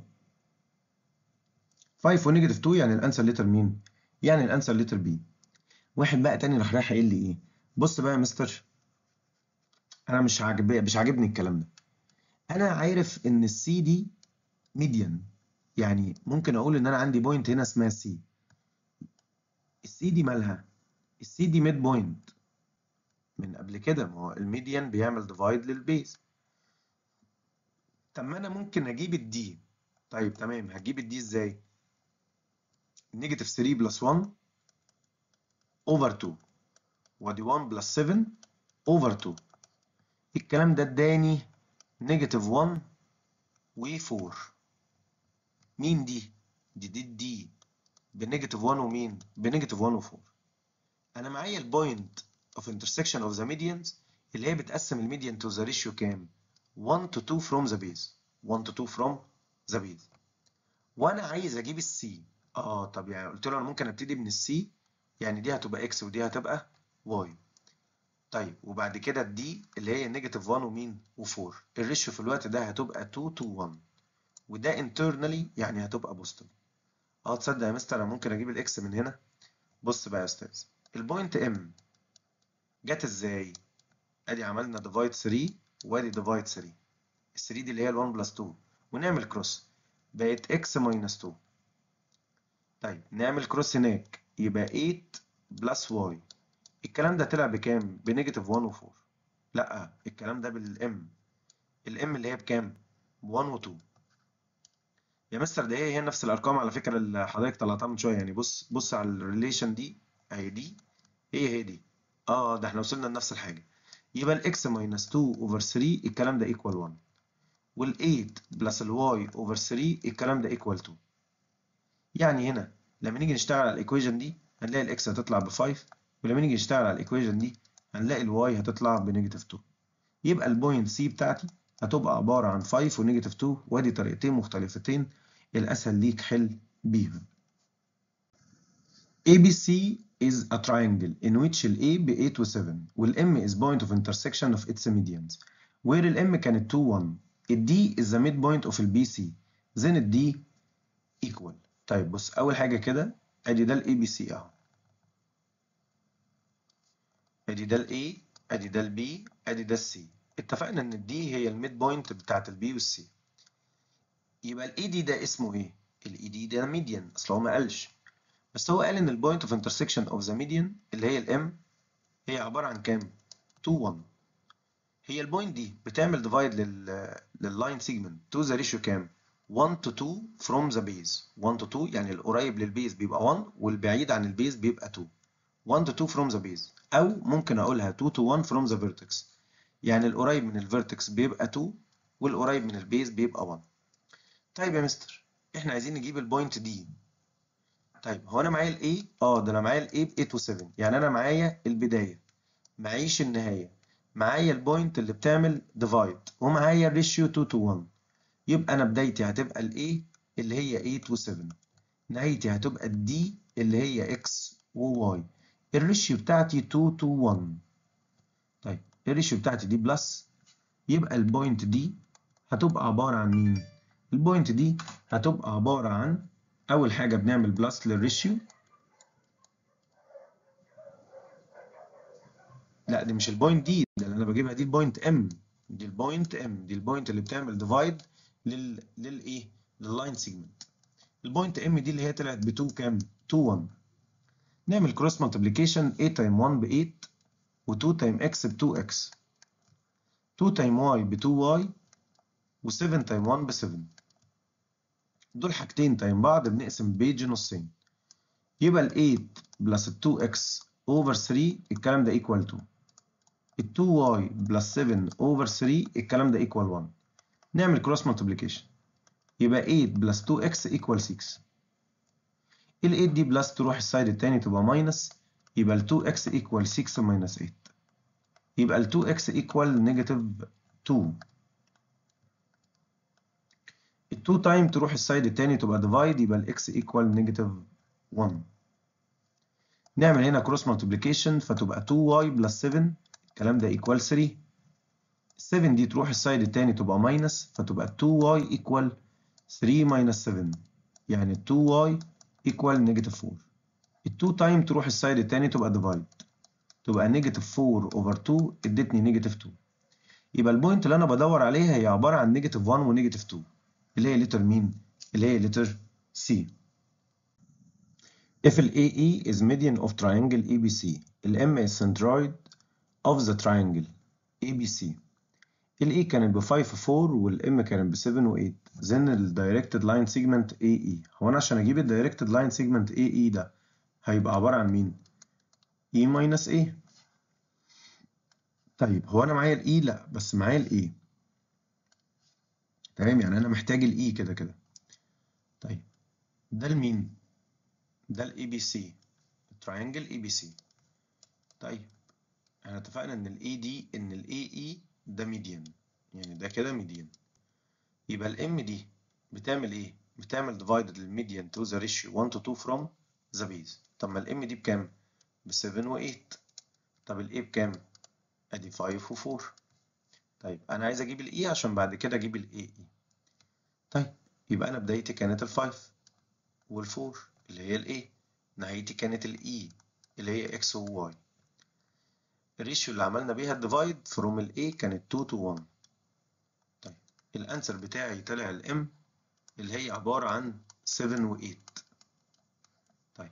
5 ونيجاتيف 2 يعني الانسر لتر مين؟ يعني الانسر لتر بي واحد بقى تاني راح رايح قايل لي ايه؟ بص بقى يا مستر انا مش عاجب مش عاجبني الكلام ده انا عارف ان السي دي ميديان يعني ممكن اقول ان انا عندي بوينت هنا اسمها سي السي دي مالها السي دي ميد بوينت من قبل كده ما هو الميديان بيعمل ديفايد للبيز طب ما انا ممكن اجيب الدي طيب تمام هجيب الدي ازاي نيجاتيف 3 بلس 1 اوفر 2 وادي 1 بلس 7 اوفر 2 الكلام ده اداني نيجاتيف 1 و 4 مين دي؟ دي دي دي بنيجاتيف 1 ومين؟ بنيجاتيف 1 و 4 انا معايا البوينت اوف انترسكشن اوف ذا ميديانز اللي هي بتقسم الميديان تو ذا ريشيو كام؟ 1 to 2 from the base 1 to 2 from the base وانا عايز اجيب السي اه طب يعني قلت له انا ممكن ابتدي من السي يعني دي هتبقى اكس ودي هتبقى واي طيب وبعد كده الدي اللي هي نيجاتيف 1 ومين و4 الريشيو في الوقت ده هتبقى 2 to 1 وده انترنالي يعني هتبقى بوزيتيف اه تصدق يا مستر انا ممكن اجيب الاكس من هنا بص بقى يا استاذ البوينت ام جت ازاي ادي عملنا ديفايد 3 وادي ديفايد 3 ال 3 دي اللي هي ال 1 بلس 2 ونعمل كروس بقت اكس ماينس 2 طيب نعمل كروس هناك يبقى 8 بلس واي الكلام ده طلع بكام؟ بنيجاتيف 1 و 4 لا الكلام ده بالام الام اللي هي بكام؟ ب 1 و 2 يا مستر ده هي هي نفس الارقام على فكره اللي حضرتك طلعتها من شويه يعني بص بص على الريليشن دي اهي دي هي هي دي اه ده احنا وصلنا لنفس الحاجه يبقى الاكس ماينس 2 اوفر 3 الكلام ده ايكوال 1 وال 8 بلس الواي اوفر 3 الكلام ده ايكوال 2 يعني هنا لما نيجي نشتغل على الايكويشن دي هنلاقي الاكس هتطلع ب 5 ولما نيجي نشتغل على الايكويشن دي هنلاقي الواي هتطلع بنيجاتيف 2 يبقى البوينت سي بتاعتي هتبقى عباره عن 5 ونيجاتيف 2 وادي طريقتين مختلفتين الاسهل ليك حل بيهم ABC is a triangle in which ال A ب 8 و 7 وال M is point of intersection of its medians where ال M كانت 2 1 ال D is the midpoint of ال BC then ال D equal طيب بص أول حاجة كده أدي ده ال ABC أهو أدي ده ال A أدي ده ال B أدي ده ال C اتفقنا إن ال D هي الميد بوينت بتاعت ال B وال C يبقى ال AD ده اسمه إيه؟ ال AD ده ميديان أصل هو ما قالش بس هو قال إن البوينت اوف انترسكشن اوف ذا ميديان اللي هي ال M هي عبارة عن كام؟ 2 1 هي البوينت دي بتعمل ديفايد لل لللاين سيجمنت تو ذا ريشيو كام 1 to 2 from the base 1 to 2 يعني القريب للبيز بيبقى 1 والبعيد عن البيز بيبقى 2 1 to 2 from the base او ممكن اقولها 2 to 1 from the vertex يعني القريب من الفيرتكس بيبقى 2 والقريب من البيز بيبقى 1 طيب يا مستر احنا عايزين نجيب البوينت دي طيب هو انا معايا الايه اه ده انا معايا الايه ب 8 و 7 يعني انا معايا البدايه معيش النهايه معايا البوينت اللي بتعمل ديفايد ومعايا الريشيو 2 to 1 يبقى انا بدايتي هتبقى الايه اللي هي 8 و 7 نهايتي هتبقى الدي اللي هي اكس وواي الريشيو بتاعتي 2 to 1 طيب الريشيو بتاعتي دي بلس يبقى البوينت دي هتبقى عبارة عن مين؟ البوينت دي هتبقى عبارة عن أول حاجة بنعمل بلس للريشيو لا دي مش البوينت دي ده اللي انا بجيبها دي البوينت ام دي البوينت ام دي البوينت اللي بتعمل ديفايد لل للايه لللاين سيجمنت البوينت ام دي اللي هي طلعت ب 2 كام 2 1 نعمل كروس مالتيبليكيشن 8 تايم 1 ب 8 و2 تايم اكس ب 2 اكس 2 تايم واي ب 2 واي و7 تايم 1 ب 7 دول حاجتين تايم بعض بنقسم بيج نصين يبقى ال 8 بلس ال 2 اكس اوفر 3 الكلام ده ايكوال 2 ال 2y بلس 7 اوفر 3 الكلام ده ايكوال 1 نعمل كروس مالتيبليكيشن يبقى 8 بلس 2x ايكوال 6 ال 8 دي بلس تروح السايد التاني تبقى ماينس يبقى ال 2x ايكوال 6 ماينس 8 يبقى ال 2x ايكوال نيجاتيف 2 ال 2 تايم تروح السايد التاني تبقى ديفايد يبقى ال x ايكوال نيجاتيف 1 نعمل هنا كروس مالتيبليكيشن فتبقى 2y بلس 7 الكلام ده ايكوال 3 7 دي تروح السايد التاني تبقى ماينس فتبقى 2y ايكوال 3 ماينس 7 يعني 2y ايكوال نيجاتيف 4 ال 2 تايم تروح السايد التاني تبقى ديفايد تبقى نيجاتيف 4 اوفر 2 ادتني نيجاتيف 2 يبقى البوينت اللي انا بدور عليها هي عباره عن نيجاتيف 1 ونيجاتيف 2 اللي هي لتر مين؟ اللي هي لتر C If ال AE is median of triangle ABC ال M is centroid of the triangle ABC ال E كانت ب 5 و 4 وال M كانت ب 7 و 8 then ال directed line segment AE هو أنا عشان أجيب ال directed line segment AE ده هيبقى عبارة عن مين؟ E minus A طيب هو أنا معايا ال E؟ لأ بس معايا ال A تمام يعني أنا محتاج ال E كده كده طيب ده لمين؟ ده ال ABC التراينجل ABC طيب احنا اتفقنا ان ال AD ان ال AE ده ميديان يعني ده كده ميديان يبقى ال M دي بتعمل ايه؟ بتعمل divided الميديان to the ratio 1 to 2 from the base طب ما ال M دي بكام؟ ب 7 و 8 طب ال A بكام؟ ادي 5 و 4 طيب انا عايز اجيب ال E عشان بعد كده اجيب ال AE طيب يبقى انا بدايتي كانت ال 5 وال 4 اللي هي ال A نهايتي كانت ال E اللي هي X و Y الريشيو اللي عملنا بيها الديفايد فروم ال A كانت 2 to 1 طيب الانسر بتاعي طلع ال M اللي هي عبارة عن 7 و 8 طيب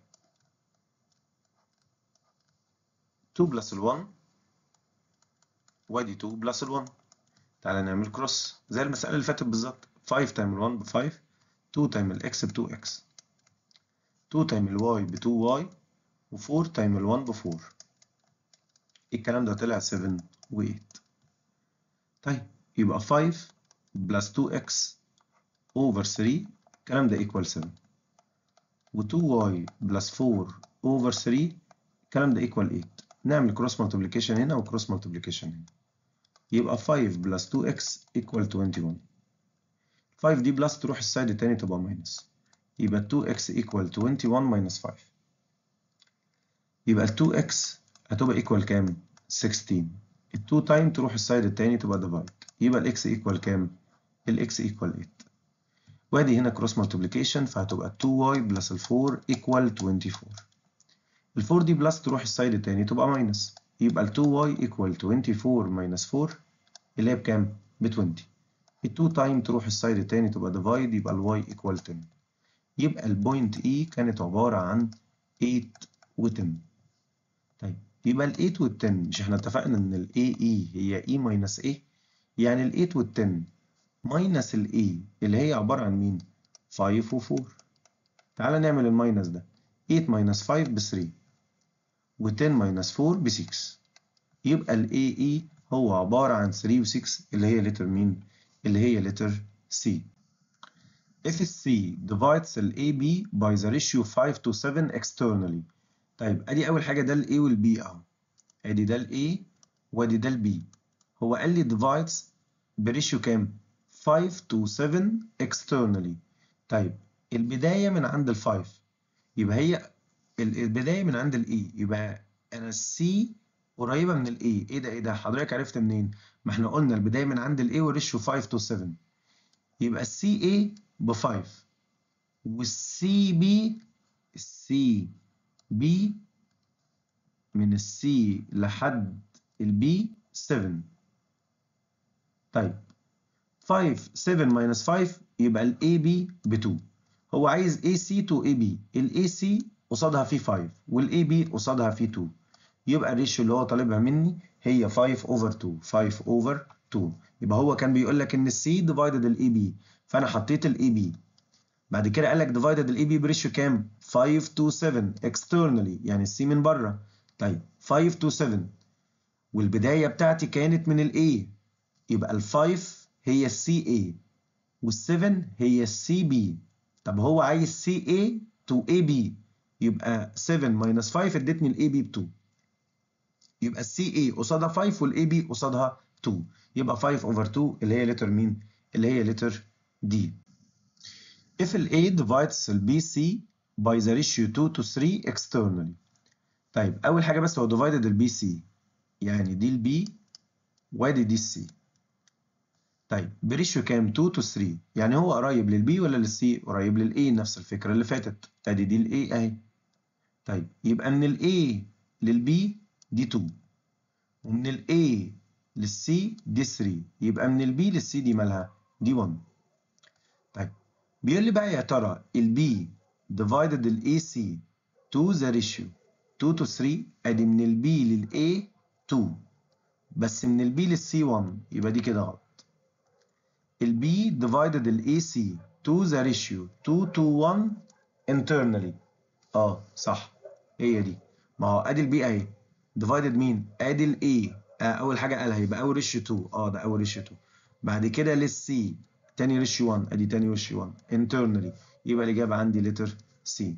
2 بلس ال 1 وادي 2 بلس ال 1 تعالى نعمل كروس زي المسألة اللي فاتت بالظبط 5 تايم ال 1 ب 5 2 تايم ال X ب 2 X 2 تايم ال Y ب 2 Y و 4 تايم ال 1 ب 4 الكلام ده طلع 7 و 8 طيب يبقى 5 بلس 2x over 3 الكلام ده equal 7 و 2y بلس 4 over 3 الكلام ده equal 8 نعمل cross multiplication هنا و cross multiplication هنا يبقى 5 بلس 2x equal 21 5 دي بلس تروح السايد التاني تبقى ماينس يبقى 2x equal 21 minus 5 يبقى ال 2x هتبقى equal كام؟ 16 ال 2 تايم تروح السايد التاني تبقى ديفايد يبقى الاكس ايكوال كام الاكس ايكوال 8 وادي هنا كروس مالتيبليكيشن فهتبقى 2y بلس ال 4 ايكوال 24 ال 4 دي بلس تروح السايد التاني تبقى ماينس يبقى ال 2y ايكوال 24 ماينس 4 اللي هي بكام ب 20 ال 2 تايم تروح السايد التاني تبقى ديفايد يبقى ال y ايكوال 10 يبقى البوينت E كانت عبارة عن 8 و 10 طيب يبقى ال 8 وال 10 مش احنا اتفقنا ان ال AE هي E ماينس A يعني ال 8 وال 10 ماينس ال A اللي هي عبارة عن مين 5 و 4 تعالى نعمل الماينس ده 8 ماينس 5 ب 3 و 10 ماينس 4 ب 6 يبقى ال AE هو عبارة عن 3 و 6 اللي هي لتر مين اللي هي لتر C if C divides ال AB by the ratio 5 to 7 externally طيب ادي اول حاجه ده ال A وال B اهو ادي ده ال A وادي ده ال B هو قال لي divides بريشيو كام 5 to 7 externally طيب البدايه من عند ال 5 يبقى هي البدايه من عند ال A يبقى انا ال C قريبه من ال A ايه ده ايه ده حضرتك عرفت منين ما احنا قلنا البدايه من عند ال A والريشيو 5 to 7 يبقى ال CA ب 5 والسي بي السي بي من السي لحد البي 7 طيب 5 7 ماينس 5 يبقى الاي بي ب 2 هو عايز اي سي تو اي بي الاي سي قصادها فيه 5 والاي بي قصادها فيه 2 يبقى الريشيو اللي هو طالبها مني هي 5 اوفر 2 5 اوفر 2 يبقى هو كان بيقول لك ان السي ديفايدد الاي بي فانا حطيت الاي بي بعد كده قال لك ديفايدد الاي بي بريشيو كام 5 to 7 externally يعني السي من بره طيب 5 to 7 والبدايه بتاعتي كانت من الاي يبقى ال 5 هي السي اي وال7 هي السي بي طب هو عايز سي اي تو اي بي يبقى 7 ماينس 5 ادتني الاي بي ب 2 يبقى السي اي قصادها 5 والاي بي قصادها 2 يبقى 5 اوفر 2 اللي هي لتر مين اللي هي لتر دي if ال A divides ال BC by the ratio 2 to 3 externally طيب أول حاجة بس هو divided ال BC يعني دي ال B وادي دي ال C طيب بريشيو كام 2 to 3 يعني هو قريب لل B ولا لل C قريب لل A نفس الفكرة اللي فاتت ادي دي ال A اهي طيب يبقى من ال A لل B دي 2 ومن ال A لل C دي 3 يبقى من ال B لل C دي مالها دي 1 طيب بيقول لي بقى يا ترى ال B divided ال AC to the ratio 2 to 3 ادي من ال B لل A 2 بس من ال B لل C 1 يبقى دي كده غلط ال B divided ال AC to the ratio 2 to 1 internally اه صح هي دي ما هو ادي ال B اهي divided مين ادي ال A آه اول حاجه قالها يبقى اول ريشيو 2 اه ده اول ريشيو 2 بعد كده لل C تاني ريشيو 1 ادي تاني ريشيو 1 internally يبقى الاجابه عندي لتر سي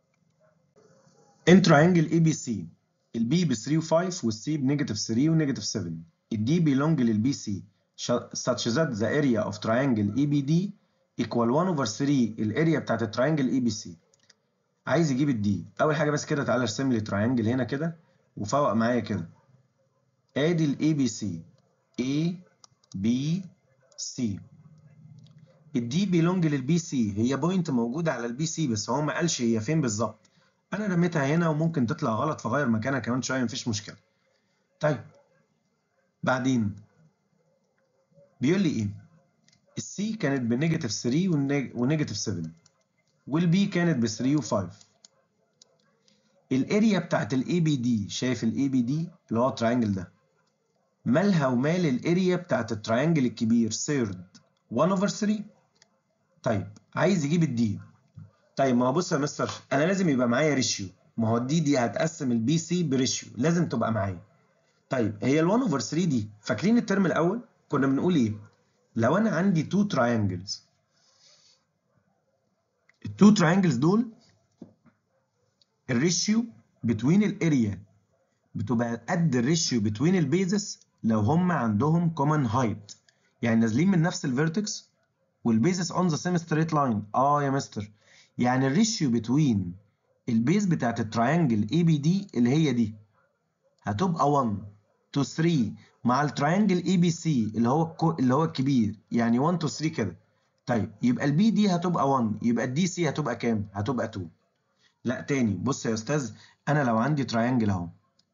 ان تراينجل اي بي سي البي ب 3 و5 والسي بنيجاتيف 3 ونيجاتيف 7 الدي belong للبي سي such that the area of triangle EBD equal 1 over 3 الاريا بتاعت التراينجل اي بي سي عايز يجيب الدي اول حاجه بس كده تعالى ارسم لي تراينجل هنا كده وفوق معايا كده ادي الاي بي سي A B C الدي بيلونج للبي سي هي بوينت موجوده على البي سي بس هو ما قالش هي فين بالظبط انا رميتها هنا وممكن تطلع غلط فغير مكانها كمان شويه مفيش مشكله طيب بعدين بيقول لي ايه السي كانت بنيجاتيف 3 ونيجاتيف 7 والبي كانت ب 3 و5 الاريا بتاعت الاي بي دي شايف الاي بي دي اللي هو التراينجل ده مالها ومال الاريا بتاعت التراينجل الكبير سيرد 1 اوفر 3 طيب عايز يجيب الدي طيب ما هو بص يا مستر انا لازم يبقى معايا ريشيو ما هو الدي دي هتقسم البي سي بريشيو لازم تبقى معايا طيب هي ال 1 اوفر 3 دي فاكرين الترم الاول كنا بنقول ايه لو انا عندي 2 تراينجلز التو تراينجلز دول الريشيو بتوين الاريا بتبقى قد الريشيو بتوين البيزس لو هم عندهم كومن هايت يعني نازلين من نفس الفيرتكس والبيزس اون ذا سيم ستريت لاين اه يا مستر يعني الريشيو بتوين البيز بتاعت التراينجل اي بي دي اللي هي دي هتبقى 1 to 3 مع التراينجل اي بي سي اللي هو الكو... اللي هو الكبير يعني 1 to 3 كده طيب يبقى البي دي هتبقى 1 يبقى الدي سي هتبقى كام؟ هتبقى 2 لا تاني بص يا استاذ انا لو عندي تراينجل اهو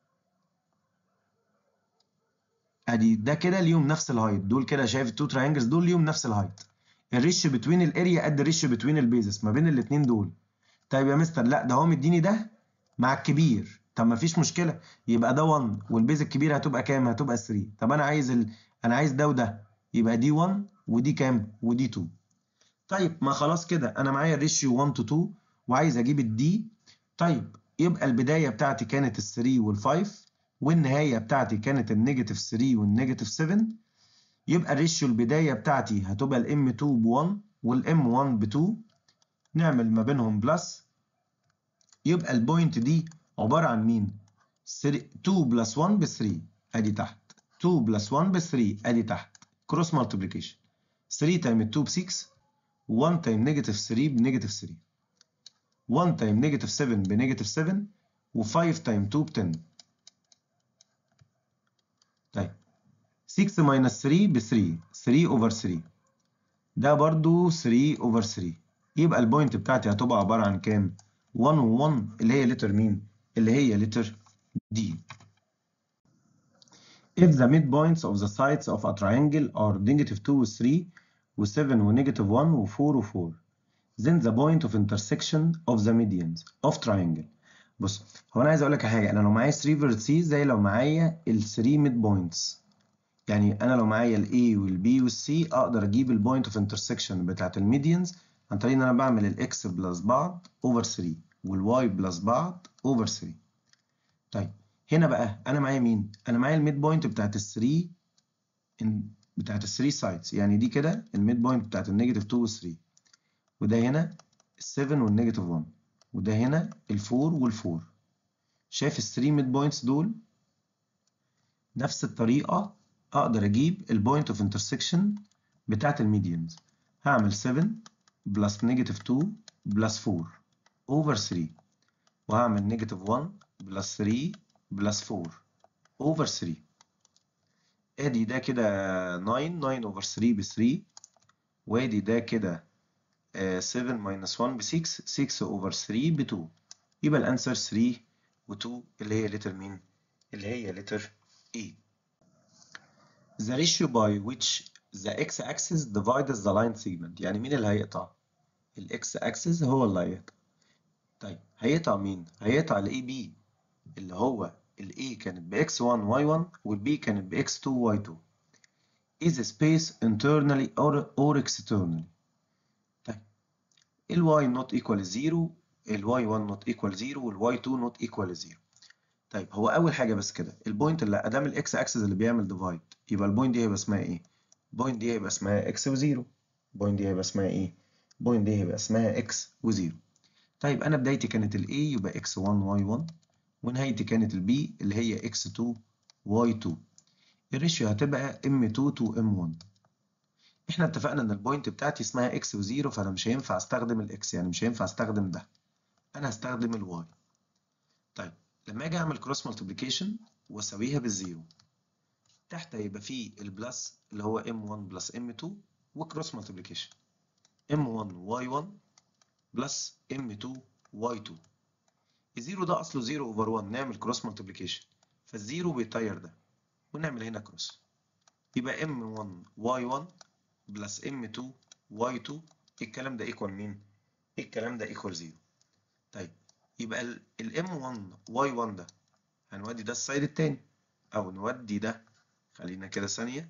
ادي ده كده ليهم نفس الهايت دول كده شايف التو تراينجلز دول ليهم نفس الهايت الريش بتوين الاريا قد الريش بتوين البيزس ما بين الاثنين دول طيب يا مستر لا ده هو مديني ده مع الكبير طب ما فيش مشكله يبقى ده 1 والبيز الكبيره هتبقى كام هتبقى 3 طب انا عايز ال... انا عايز ده وده يبقى دي 1 ودي كام ودي 2 طيب ما خلاص كده انا معايا الريشيو 1 تو 2 وعايز اجيب الدي طيب يبقى البدايه بتاعتي كانت ال 3 وال5 والنهايه بتاعتي كانت النيجاتيف 3 والنيجاتيف 7 يبقى الريشيو البدايه بتاعتي هتبقى الام 2 ب 1 والام 1 ب 2 نعمل ما بينهم بلس يبقى البوينت دي عباره عن مين 3 2 بلس 1 ب 3 ادي تحت 2 بلس 1 ب 3 ادي تحت كروس مالتيبليكيشن 3 تايم 2 ب 6 1 تايم نيجاتيف 3 بنيجاتيف 3 1 تايم نيجاتيف 7 بنيجاتيف 7 و5 تايم 2 ب 10 طيب 6 ماينس 3 ب 3 3 اوفر 3 ده برضو 3 اوفر 3 يبقى البوينت بتاعتي هتبقى عبارة عن كام 1 و 1 اللي هي لتر مين اللي هي لتر دي if the midpoints of the sides of a triangle are negative 2 و 3 و 7 و negative 1 و 4 و 4 then the point of intersection of the medians of triangle بص هو انا عايز اقول لك حاجه انا لو معايا 3 فيرتسيز زي لو معايا ال 3 ميد بوينتس يعني انا لو معايا ال A وال B وال C اقدر اجيب البوينت اوف انترسكشن بتاعت الميديانز عن طريق ان انا بعمل الاكس بلس بعض اوفر 3 والواي بلس بعض اوفر 3 طيب هنا بقى انا معايا مين انا معايا الميد بوينت بتاعت ال 3 بتاعت ال 3 سايدز يعني دي كده الميد بوينت بتاعت النيجاتيف 2 وال 3 وده هنا ال 7 والنيجاتيف 1 وده هنا ال 4 وال 4 شايف ال 3 ميد بوينتس دول نفس الطريقه اقدر اجيب البوينت اوف انترسكشن بتاعت الميديانز هعمل 7 بلس نيجاتيف 2 بلس 4 اوفر 3 وهعمل نيجاتيف 1 بلس 3 بلس 4 اوفر 3 ادي ده كده 9 9 اوفر 3 ب 3 وادي ده كده 7 ماينس 1 ب 6 6 اوفر 3 ب 2 يبقى الانسر 3 و2 اللي هي لتر مين اللي هي لتر E the ratio by which the x-axis divides the line segment يعني مين اللي هيقطع الاكس اكسس هو اللي هيقطع طيب هيقطع مين هيقطع الاي بي اللي هو الاي كانت ب x1 y1 والبي كانت ب x2 y2 is space internally or, or externally طيب ال y not equal 0 ال y1 not equal 0 وال y2 not equal 0 طيب هو اول حاجه بس كده البوينت اللي ادام الاكس اكسس اللي بيعمل ديفايد يبقى البوينت دي هيبقى اسمها ايه البوينت دي هيبقى اسمها اكس وزيرو البوينت دي هيبقى اسمها ايه البوينت دي هيبقى اسمها اكس وزيرو طيب انا بدايتي كانت الاي يبقى اكس 1 واي 1 ونهايتي كانت البي اللي هي اكس 2 واي 2 الريشيو هتبقى ام 2 تو ام 1 احنا اتفقنا ان البوينت بتاعتي اسمها اكس وزيرو فانا مش هينفع استخدم الاكس يعني مش هينفع استخدم ده انا هستخدم الواي طيب لما اجي اعمل كروس مالتيبليكيشن واساويها بالزيرو تحت هيبقى فيه البلس اللي هو m1 بلس m2 وكروس مالتيبليكيشن m1 y1 بلس m2 y2 الزيرو ده اصله 0 اوفر 1 نعمل كروس مالتيبليكيشن فالزيرو بيطير ده ونعمل هنا كروس يبقى m1 y1 بلس m2 y2 الكلام ده ايكوال مين؟ الكلام ده ايكوال 0 طيب يبقى ال M1 Y1 ده هنودي ده السايد التاني أو نودي ده خلينا كده ثانية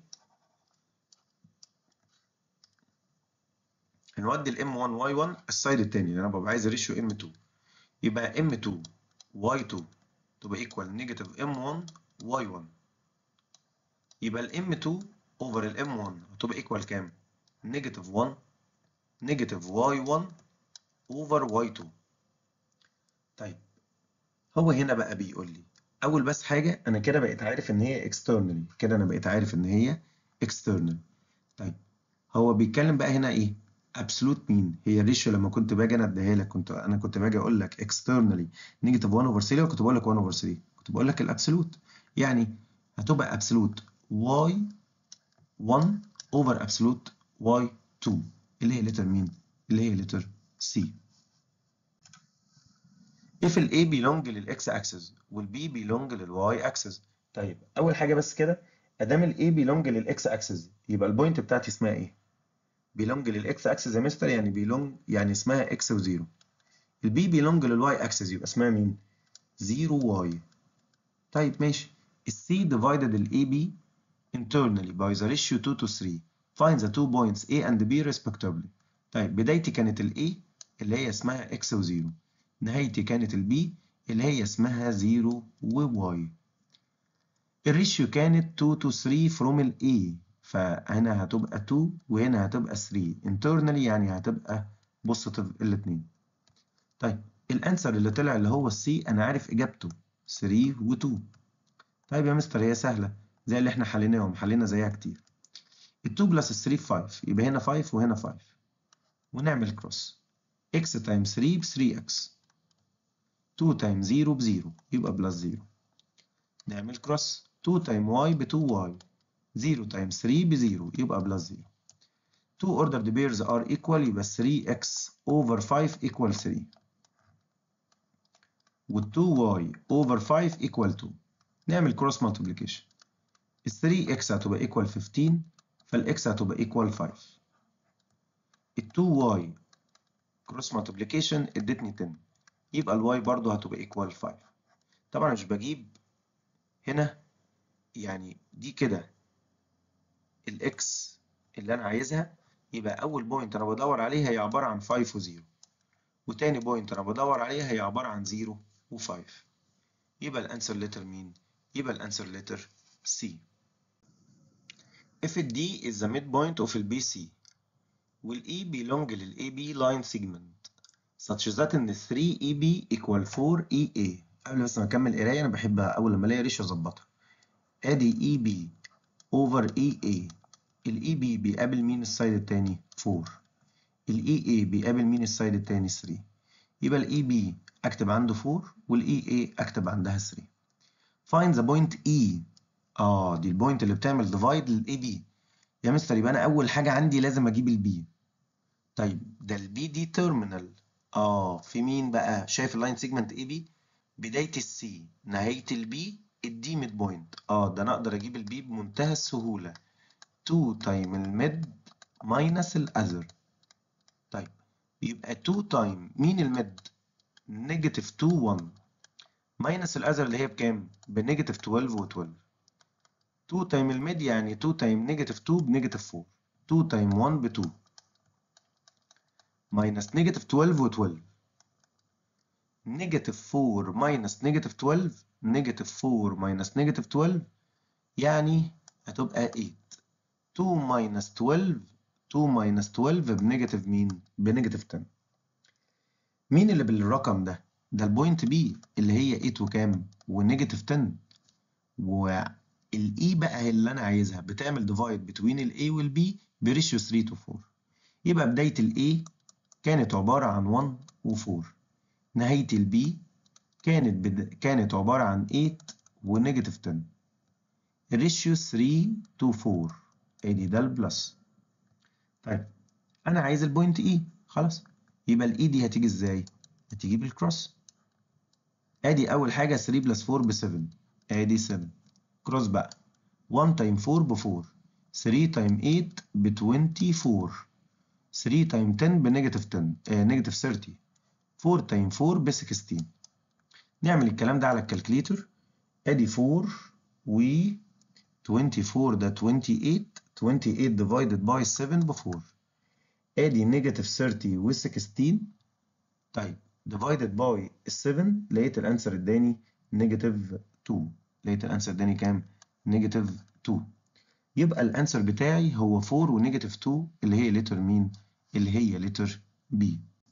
هنودي ال M1 Y1 السايد التاني اللي أنا ببقى عايز ريشيو M2 يبقى M2 Y2 تبقى ايكوال نيجاتيف M1 Y1 يبقى ال M2 اوفر ال M1 هتبقى ايكوال كام؟ نيجاتيف 1 نيجاتيف Y1 اوفر Y2 طيب هو هنا بقى بيقول لي اول بس حاجه انا كده بقيت عارف ان هي externally كده انا بقيت عارف ان هي external طيب هو بيتكلم بقى هنا ايه absolute مين هي الريشيو لما كنت باجي انا اديها لك كنت انا كنت باجي اقول لك externally نيجاتيف 1 اوفر 3 وكنت بقول لك 1 اوفر 3 كنت بقول لك الابسولوت يعني هتبقى absolute y 1 over absolute y 2 اللي هي لتر مين؟ اللي هي لتر C. if ال A belong لل X axis وال B belong لل Y axis طيب أول حاجة بس كده أدام ال A belong لل X axis يبقى البوينت بتاعتي اسمها إيه؟ belong لل X axis يا مستر يعني belong يعني اسمها X و0 ال B belong لل Y axis يبقى اسمها مين؟ 0 Y طيب ماشي ال C divided ال AB internally by the ratio 2 to 3 find the two points A and B respectively طيب بدايتي كانت ال A اللي هي اسمها X و 0 نهايتي كانت ال B اللي هي اسمها 0 و Y الريشيو كانت 2 to 3 from ال A فهنا هتبقى 2 وهنا هتبقى 3 internally يعني هتبقى بوزيتيف الاتنين طيب الانسر اللي طلع اللي هو السي انا عارف اجابته 3 و2 طيب يا مستر هي سهله زي اللي احنا حليناهم حلينا زيها كتير ال 2 بلس 3 5 يبقى هنا 5 وهنا 5 ونعمل كروس x تايم 3 ب 3x 2 تايم 0 ب 0 يبقى بلس 0 نعمل كروس 2 تايم y ب 2y 0 تايم 3 ب 0 يبقى بلس 0 2 ordered pairs are equal يبقى 3x over 5 equal 3 وال 2y over 5 equal 2 نعمل cross multiplication ال 3x هتبقى equal 15 فال x هتبقى equal 5 ال 2y cross multiplication ادتني 10 يبقى ال y برضه هتبقى equal 5 طبعا مش بجيب هنا يعني دي كده ال x اللي انا عايزها يبقى اول بوينت انا بدور عليها هي عباره عن 5 و0 وتاني بوينت انا بدور عليها هي عباره عن 0 و5 يبقى الانسر لتر مين يبقى الانسر لتر C if D is the midpoint of ال BC will E belong لل AB line segment such that in 3EB equal 4EA قبل بس ما اكمل قرايه انا بحب اول لما الاقي ريش اظبطها ادي EB over EA ال EB بيقابل مين السايد التاني 4 ال EA بيقابل مين السايد التاني 3 يبقى ال EB اكتب عنده 4 وال EA اكتب عندها 3 find the point E اه دي البوينت اللي بتعمل ديفايد لل AB يا مستر يبقى انا اول حاجه عندي لازم اجيب البي طيب ده البي دي تيرمينال اه في مين بقى شايف اللاين سيجمنت اي بي بدايه السي نهايه البي الدي ميد بوينت اه ده انا اقدر اجيب البي بمنتهى السهوله 2 تايم الميد ماينس الاذر طيب يبقى 2 تايم مين الميد نيجاتيف 2 1 ماينس الاذر اللي هي بكام بنيجاتيف 12 و 12 2 تايم الميد يعني 2 تايم نيجاتيف 2 بنيجاتيف 4 2 تايم 1 ب 2 ماينس نيجاتيف 12 و 12 نيجاتيف 4 ماينس نيجاتيف 12 نيجاتيف 4 ماينس نيجاتيف 12 يعني هتبقى 8 2 ماينس 12 2 ماينس 12 بنيجاتيف مين؟ بنيجاتيف 10 مين اللي بالرقم ده؟ ده البوينت بي اللي هي 8 وكام؟ ونيجاتيف 10 والاي بقى اللي انا عايزها بتعمل ديفايد بين الاي والبي بريشيو 3 تو 4 يبقى بدايه الاي كانت عباره عن 1 و4 نهايه البي كانت بد... كانت عباره عن 8 ونيجاتيف 10 الريشيو 3 تو 4 ادي ده البلس طيب انا عايز البوينت اي خلاص يبقى الاي دي هتيجي ازاي هتيجي بالكروس ادي اول حاجه 3 بلس 4 ب 7 ادي 7 كروس بقى 1 تايم 4 ب 4 3 تايم 8 ب 24 3 تايم 10 بنيجاتيف 10 آه نيجاتيف 30 4 تايم 4 ب 16 نعمل الكلام ده على الكالكليتر ادي 4 و 24 ده 28 28 divided by 7 ب 4 ادي نيجاتيف 30 و 16 طيب divided by 7 لقيت الانسر اداني نيجاتيف 2 لقيت الانسر اداني كام؟ نيجاتيف 2 يبقى الانسر بتاعي هو 4 ونيجاتيف 2 اللي هي لتر مين؟ اللي هي لتر B.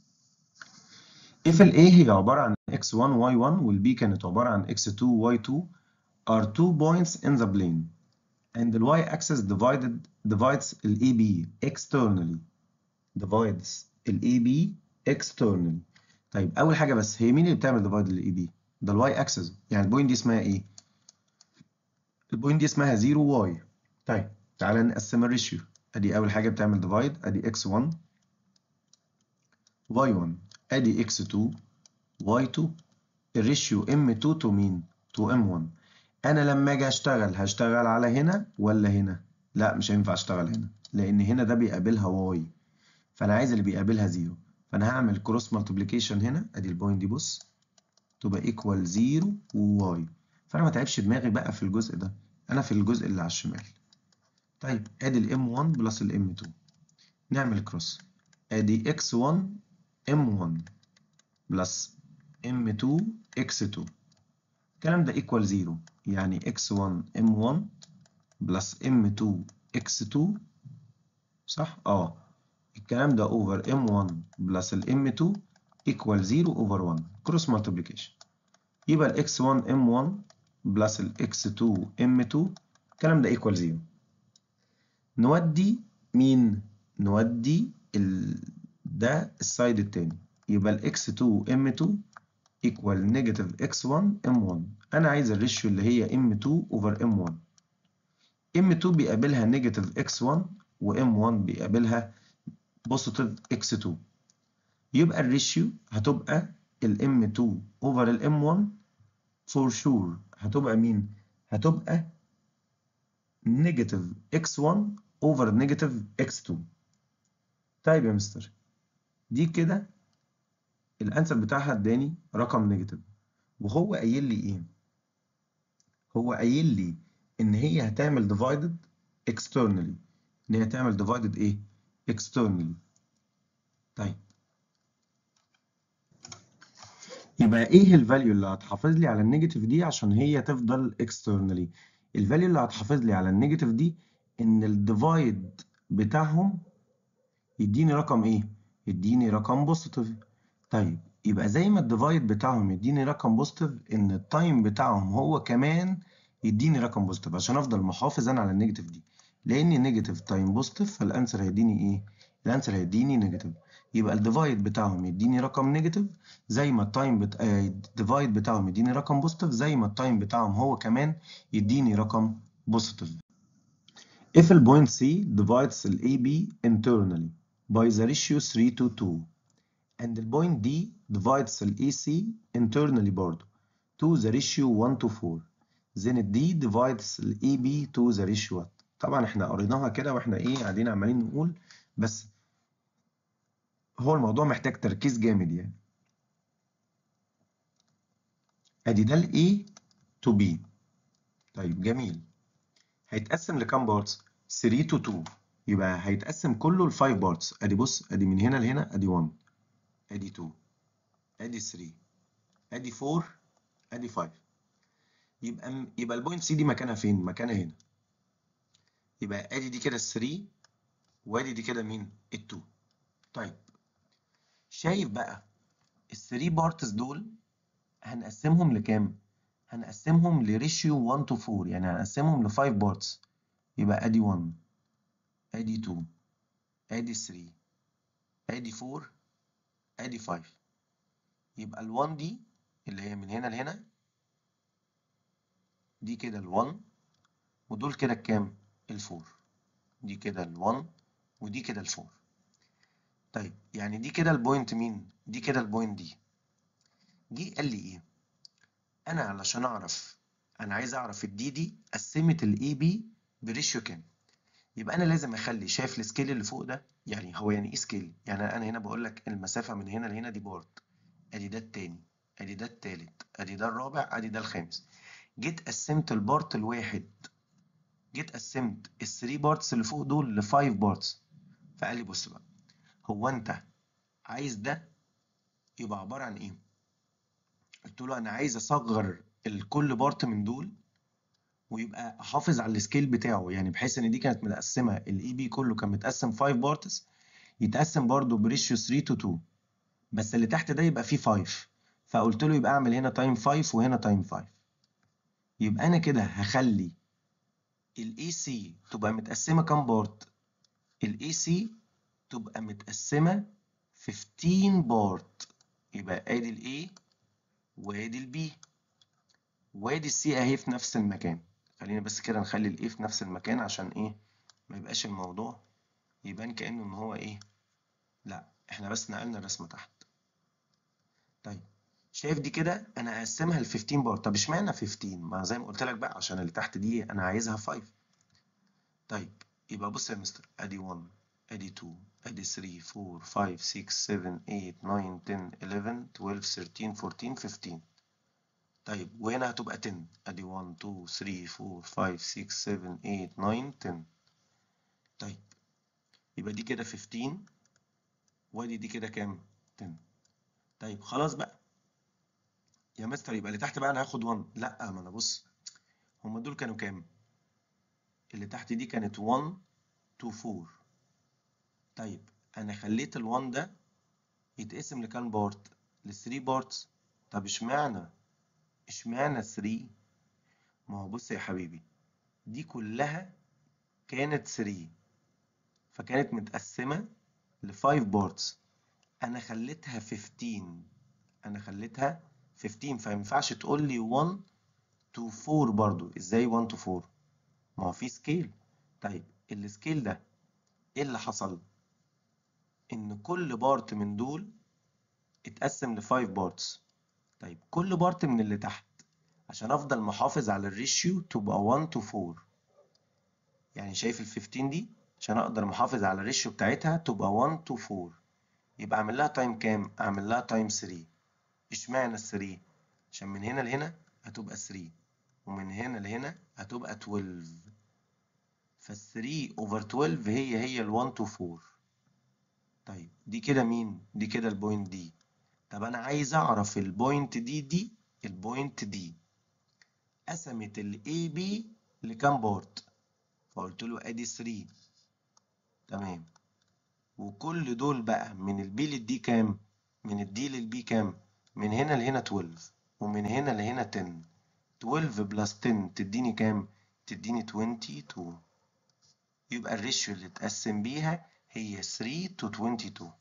If ال A هي عبارة عن x1 y1 وال B كانت عبارة عن x2 y2 are two points in the plane and the y-axis divided divides ال AB externally divides ال AB externally طيب أول حاجة بس هي مين اللي بتعمل divide لل AB؟ ده ال y-axis يعني البوينت دي اسمها إيه؟ البوينت دي اسمها 0 واي طيب تعالى نقسم الريشيو ادي اول حاجه بتعمل ديفايد ادي x1 y1 ادي x2 y2 الريشيو m2 تو مين تو m1 انا لما اجي اشتغل هشتغل على هنا ولا هنا لا مش هينفع اشتغل هنا لان هنا ده بيقابلها y فانا عايز اللي بيقابلها 0 فانا هعمل كروس مالتيبليكيشن هنا ادي البوينت دي بص تبقى ايكوال 0 وواي فانا ما تعبش دماغي بقى في الجزء ده انا في الجزء اللي على الشمال طيب ادي الام 1 بلس الام 2 نعمل كروس ادي اكس 1 ام 1 بلس ام 2 اكس 2 الكلام ده ايكوال 0 يعني اكس 1 ام 1 بلس ام 2 اكس 2 صح اه الكلام ده اوفر ام 1 بلس الام 2 ايكوال 0 اوفر 1 كروس مالتيبليكيشن يبقى الاكس 1 ام 1 بلس الاكس 2 ام 2 الكلام ده ايكوال 0 نودي مين نودي ال... ده السايد التاني يبقى الاكس 2 ام 2 ايكوال نيجاتيف اكس 1 ام 1 انا عايز الريشيو اللي هي ام 2 اوفر ام 1 ام 2 بيقابلها نيجاتيف اكس 1 وام 1 بيقابلها بوزيتيف اكس 2 يبقى الريشيو هتبقى الام 2 اوفر الام 1 فور شور هتبقى مين هتبقى نيجاتيف x1 اوفر نيجاتيف x2 طيب يا مستر دي كده الانسر بتاعها اداني رقم نيجاتيف وهو قايل لي ايه هو قايل لي ان هي هتعمل ديفايدد externally ان هي هتعمل ديفايدد ايه externally طيب يبقى ايه الفاليو اللي هتحافظ لي على النيجاتيف دي عشان هي تفضل externally الفاليو اللي هتحافظ لي على النيجاتيف دي ان الديفايد بتاعهم يديني رقم ايه يديني رقم بوزيتيف طيب يبقى زي ما الديفايد بتاعهم يديني رقم بوزيتيف ان التايم بتاعهم هو كمان يديني رقم بوزيتيف عشان افضل محافظ انا على النيجاتيف دي لان نيجاتيف تايم بوزيتيف فالانسر هيديني ايه الانسر هيديني نيجاتيف يبقى الديفايد بتاعهم يديني رقم نيجاتيف زي ما التايم بت... الديفايد بتاعهم يديني رقم بوزيتيف زي ما التايم بتاعهم هو كمان يديني رقم بوزيتيف if the point C divides the AB internally by the ratio 3 to 2 and the point D divides the AC internally برضه to the ratio 1 to 4 then D divides the AB to the ratio 1 طبعا احنا قريناها كده واحنا ايه قاعدين عمالين نقول بس هو الموضوع محتاج تركيز جامد يعني ادي ده ال A to B طيب جميل هيتقسم لكام بارتس 3 to 2 يبقى هيتقسم كله ل 5 بارتس ادي بص ادي من هنا لهنا ادي 1 ادي 2 ادي 3 ادي 4 ادي 5 يبقى يبقى البوينت سي دي مكانها فين مكانها هنا يبقى ادي دي كده ال 3 وادي دي كده مين ال 2 طيب شايف بقى ال 3 بارتس دول هنقسمهم لكام هنقسمهم لريشيو 1 to 4 يعني هنقسمهم ل 5 بارتس يبقى ادي 1 ادي 2 ادي 3 ادي 4 ادي 5 يبقى ال 1 دي اللي هي من هنا لهنا دي كده ال 1 ودول كده الكام ال 4 دي كده ال 1 ودي كده ال 4 طيب يعني دي كده البوينت مين دي كده البوينت دي جه قال لي ايه انا علشان اعرف انا عايز اعرف الدي دي قسمت الاي بي بريشيو كام يبقى انا لازم اخلي شايف السكيل اللي فوق ده يعني هو يعني ايه سكيل يعني انا هنا بقول لك المسافه من هنا لهنا دي بارت ادي ده التاني ادي ده التالت ادي ده الرابع ادي ده الخامس جيت قسمت البارت الواحد جيت قسمت الثري بارتس اللي فوق دول لفايف بارتس فقال لي بص بقى هو انت عايز ده يبقى عباره عن ايه قلت له انا عايز اصغر الكل بارت من دول ويبقى احافظ على السكيل بتاعه يعني بحيث ان دي كانت متقسمه الاي بي كله كان متقسم 5 بارتس يتقسم برضه بريشيو 3 تو 2 بس اللي تحت ده يبقى فيه 5 فقلت له يبقى اعمل هنا تايم 5 وهنا تايم 5 يبقى انا كده هخلي الاي سي تبقى متقسمه كام بارت الاي سي تبقى متقسمه 15 بارت يبقى ادي الاي وادي البي وادي السي اهي في نفس المكان خلينا بس كده نخلي الايه في نفس المكان عشان ايه ما يبقاش الموضوع يبان كأنه ان هو ايه لا احنا بس نقلنا الرسمة تحت طيب شايف دي كده انا هقسمها ل 15 بار طب اشمعنى 15 ما زي ما قلت لك بقى عشان اللي تحت دي انا عايزها 5 طيب يبقى بص يا مستر ادي 1 ادي 2 ادي 3 4 5 6 7 8 9 10 11 12 13 14 15 طيب وهنا هتبقى 10 ادي 1 2 3 4 5 6 7 8 9 10 طيب يبقى دي كده 15 وادي دي كده كام 10 طيب خلاص بقى يا مستر يبقى اللي تحت بقى انا هاخد 1 لا ما انا بص هما دول كانوا كام اللي تحت دي كانت 1 2 4 طيب انا خليت ال1 ده يتقسم لكام بارت ل 3 بارتس طب اشمعنى اشمعنى 3 ما هو بص يا حبيبي دي كلها كانت 3 فكانت متقسمة ل 5 بارتس انا خليتها 15 انا خليتها 15 فينفعش تقول لي 1 to 4 برضو ازاي 1 to 4 ما هو في سكيل طيب السكيل ده ايه اللي حصل ان كل بارت من دول اتقسم ل 5 بارتس طيب كل بارت من اللي تحت عشان افضل محافظ على الريشيو تبقى 1 to 4 يعني شايف ال 15 دي عشان اقدر محافظ على الريشيو بتاعتها تبقى 1 to 4 يبقى اعمل لها تايم كام اعمل لها تايم 3 اشمعنى ال 3 عشان من هنا لهنا هتبقى 3 ومن هنا لهنا هتبقى 12 فال 3 over 12 هي هي ال 1 to 4 طيب دي كده مين دي كده البوينت دي طب انا عايز اعرف البوينت دي دي البوينت دي قسمت ال AB لكام بارت فقلت له ادي 3 تمام وكل دول بقى من البي للدي كام من الدي للبي كام من هنا لهنا 12 ومن هنا لهنا 10 12 بلس 10 تديني كام تديني 22 يبقى الريشيو اللي اتقسم بيها هي 3 to 22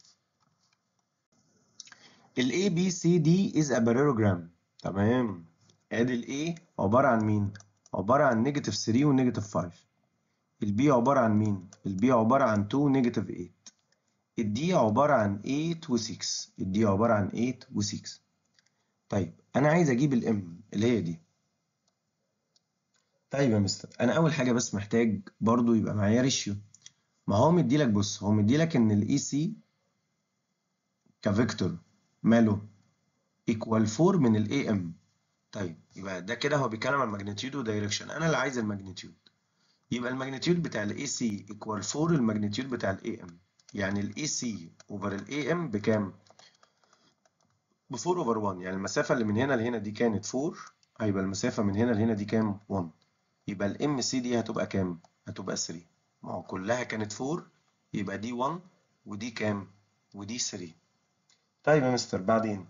ال A B C D is a parallelogram تمام ادي ال A عبارة عن مين عبارة عن نيجاتيف 3 ونيجاتيف 5 ال B عبارة عن مين ال B عبارة عن 2 ونيجاتيف 8 ال D عبارة عن 8 و 6 ال D عبارة عن 8 و 6 طيب انا عايز اجيب ال M اللي هي دي طيب يا مستر انا اول حاجة بس محتاج برضو يبقى معايا ريشيو ما هو مديلك بص هو مديلك ان الاي سي كفيكتور ماله ايكوال 4 من الاي ام طيب يبقى ده كده هو بيتكلم عن ماجنتيود ودايركشن انا اللي عايز الماجنتيود يبقى الماجنتيود بتاع الاي سي ايكوال 4 الماجنتيود بتاع الاي ام يعني الاي سي اوفر الاي ام بكام ب 4 اوفر 1 يعني المسافه اللي من هنا لهنا دي كانت 4 هيبقى المسافه من هنا لهنا دي كام 1 يبقى الام سي دي هتبقى كام هتبقى 3 ما هو كلها كانت 4 يبقى دي 1 ودي كام ودي 3 طيب يا مستر بعدين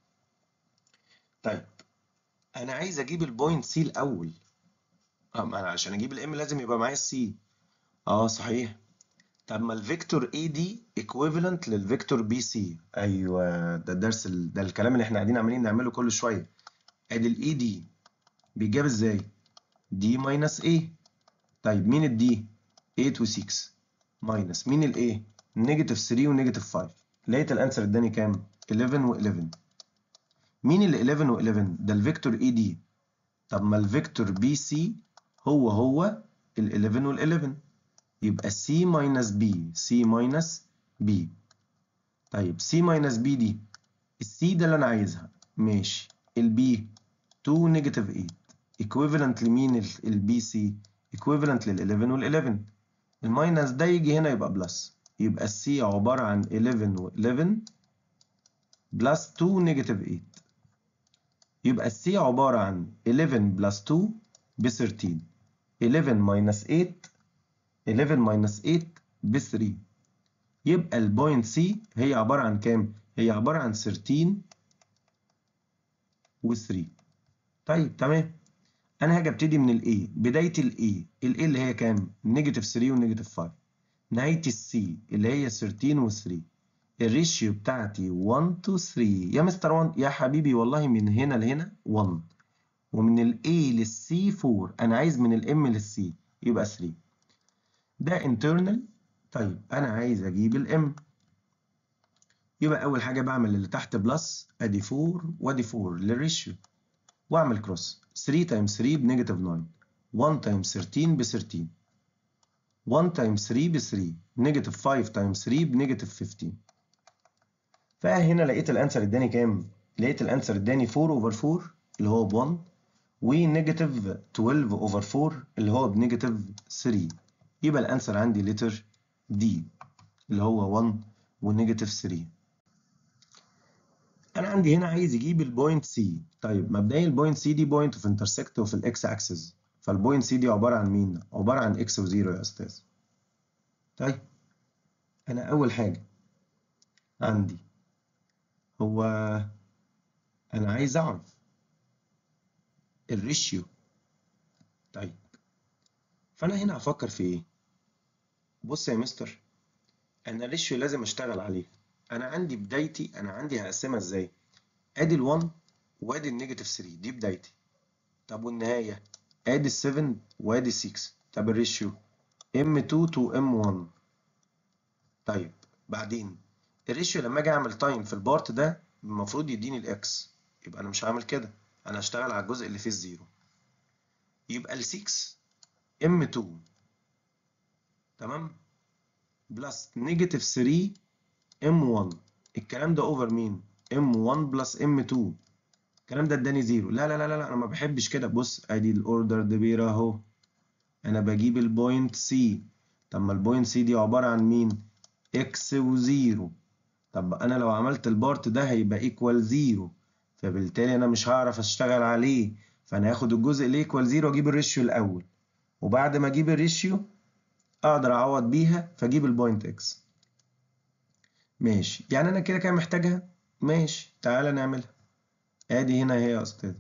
طيب انا عايز اجيب البوينت سي الاول اه ما انا عشان اجيب الام لازم يبقى معايا السي اه صحيح طب ما الفيكتور اي دي ايكويفالنت للفيكتور بي سي ايوه ده الدرس ال... ده الكلام اللي احنا قاعدين عمالين نعمله كل شويه ادي الاي دي بيتجاب ازاي دي ماينس ايه طيب مين الدي 8 و 6 ماينس مين الايه نيجاتيف 3 ونيجاتيف 5 لقيت الانسر اداني كام 11 و11 مين اللي 11 و11 ده الفيكتور اي دي طب ما الفيكتور بي سي هو هو ال 11 وال 11 يبقى سي ماينس بي سي ماينس بي طيب سي ماينس بي دي السي ده اللي انا عايزها ماشي البي 2 نيجاتيف 8 equivalent لمين البي سي equivalent لل 11 وال 11 الماينس ده يجي هنا يبقى بلس يبقى السي عبارة عن 11 و 11 بلس 2 نيجاتيف 8 يبقى السي عبارة عن 11 بلس 2 ب 13 11 ماينس 8 11 ماينس 8 ب 3 يبقى البوينت سي هي عبارة عن كام؟ هي عبارة عن 13 و 3 طيب تمام انا هاجي ابتدي من الاي بدايه الاي الاي اللي هي كام نيجاتيف 3 ونيجاتيف 5 نهايه السي اللي هي 13 و3 الريشيو بتاعتي 1 to 3 يا مستر 1 يا حبيبي والله من هنا لهنا 1 ومن ال A لل C 4 أنا عايز من ال M لل C يبقى 3 ده internal طيب أنا عايز أجيب ال M يبقى أول حاجة بعمل اللي تحت بلس أدي 4 وأدي 4 للريشيو وأعمل كروس 3 تايمز 3 بنيجاتيف 9 1 تايمز 13 ب 13 1 تايمز 3 ب 3 نيجاتيف 5 تايمز 3 بنيجاتيف 15 فهنا لقيت الانسر اداني كام؟ لقيت الانسر اداني 4 اوفر 4 اللي هو ب 1 ونيجاتيف 12 اوفر 4 اللي هو بنيجاتيف 3 يبقى الانسر عندي لتر دي اللي هو 1 ونيجاتيف 3 انا عندي هنا عايز يجيب البوينت سي طيب مبدئيا البوينت سي دي بوينت اوف انترسكت وفي الاكس اكسس فالبوينت سي دي عباره عن مين عباره عن اكس وزيرو يا استاذ طيب انا اول حاجه عندي هو انا عايز اعرف الريشيو طيب فانا هنا هفكر في ايه بص يا مستر انا الريشيو لازم اشتغل عليه انا عندي بدايتي انا عندي هقسمها ازاي ادي ال1 وادي النيجاتيف 3 دي بدايتي طب والنهايه ادي ال7 وادي ال6 طب الريشيو m2 to m1 طيب بعدين الريشيو لما اجي اعمل تايم في البارت ده المفروض يديني الاكس يبقى انا مش هعمل كده انا هشتغل على الجزء اللي فيه الزيرو يبقى ال6 m2 تمام بلس نيجاتيف 3 m1 الكلام ده اوفر مين m1 بلس m2 الكلام ده اداني زيرو لا لا لا لا انا ما بحبش كده بص ادي الاوردر دبير اهو انا بجيب البوينت سي طب ما البوينت سي دي عباره عن مين اكس وزيرو طب انا لو عملت البارت ده هيبقى ايكوال زيرو فبالتالي انا مش هعرف اشتغل عليه فانا هاخد الجزء اللي ايكوال زيرو اجيب الريشيو الاول وبعد ما اجيب الريشيو اقدر اعوض بيها فاجيب البوينت اكس ماشي يعني انا كده كده محتاجها ماشي تعالى نعملها ادي هنا اهي يا استاذ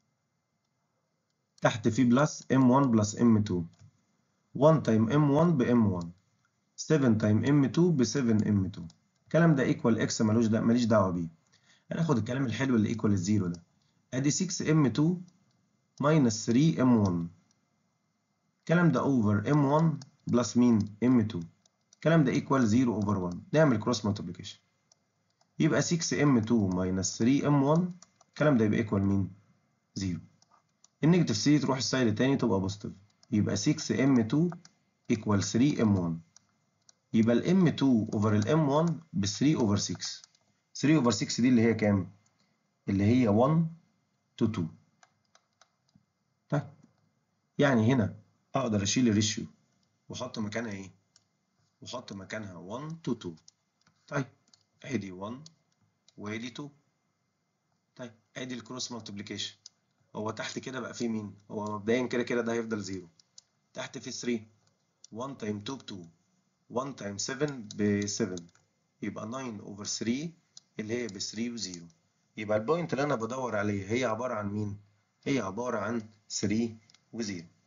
تحت في بلس m1 بلس m2 1 تايم m1 ب m1 7 تايم m2 ب 7 m2 الكلام ده ايكوال اكس ملوش ده ماليش دعوه بيه هناخد الكلام الحلو اللي ايكوال الزيرو ده ادي 6 m2 ماينس 3 m1 الكلام ده اوفر m1 بلس مين m2 الكلام ده ايكوال 0 اوفر 1 نعمل كروس مالتيبليكيشن يبقى 6 m2 ماينس 3 m1 الكلام ده يبقى ايكوال مين 0 النيجاتيف 3 تروح السايد التاني تبقى بوزيتيف يبقى 6 m2 ايكوال 3 m1 يبقى ال m2 اوفر ال m1 ب 3 اوفر 6 3 اوفر 6 دي اللي هي كام اللي هي 1 to 2 طيب يعني هنا اقدر اشيل الريشيو واحط مكانها ايه واحط مكانها 1 to 2 طيب ادي 1 وادي 2 طيب ادي الكروس مالتيبليكيشن هو تحت كده بقى فيه مين هو مبدئيا كده كده ده هيفضل 0 تحت في 3 1 تايم 2 ب 2 1 تايم 7 ب 7 يبقى 9 اوفر 3 اللي هي ب 3 و 0 يبقى البوينت اللي انا بدور عليه هي عباره عن مين هي عباره عن 3 و 0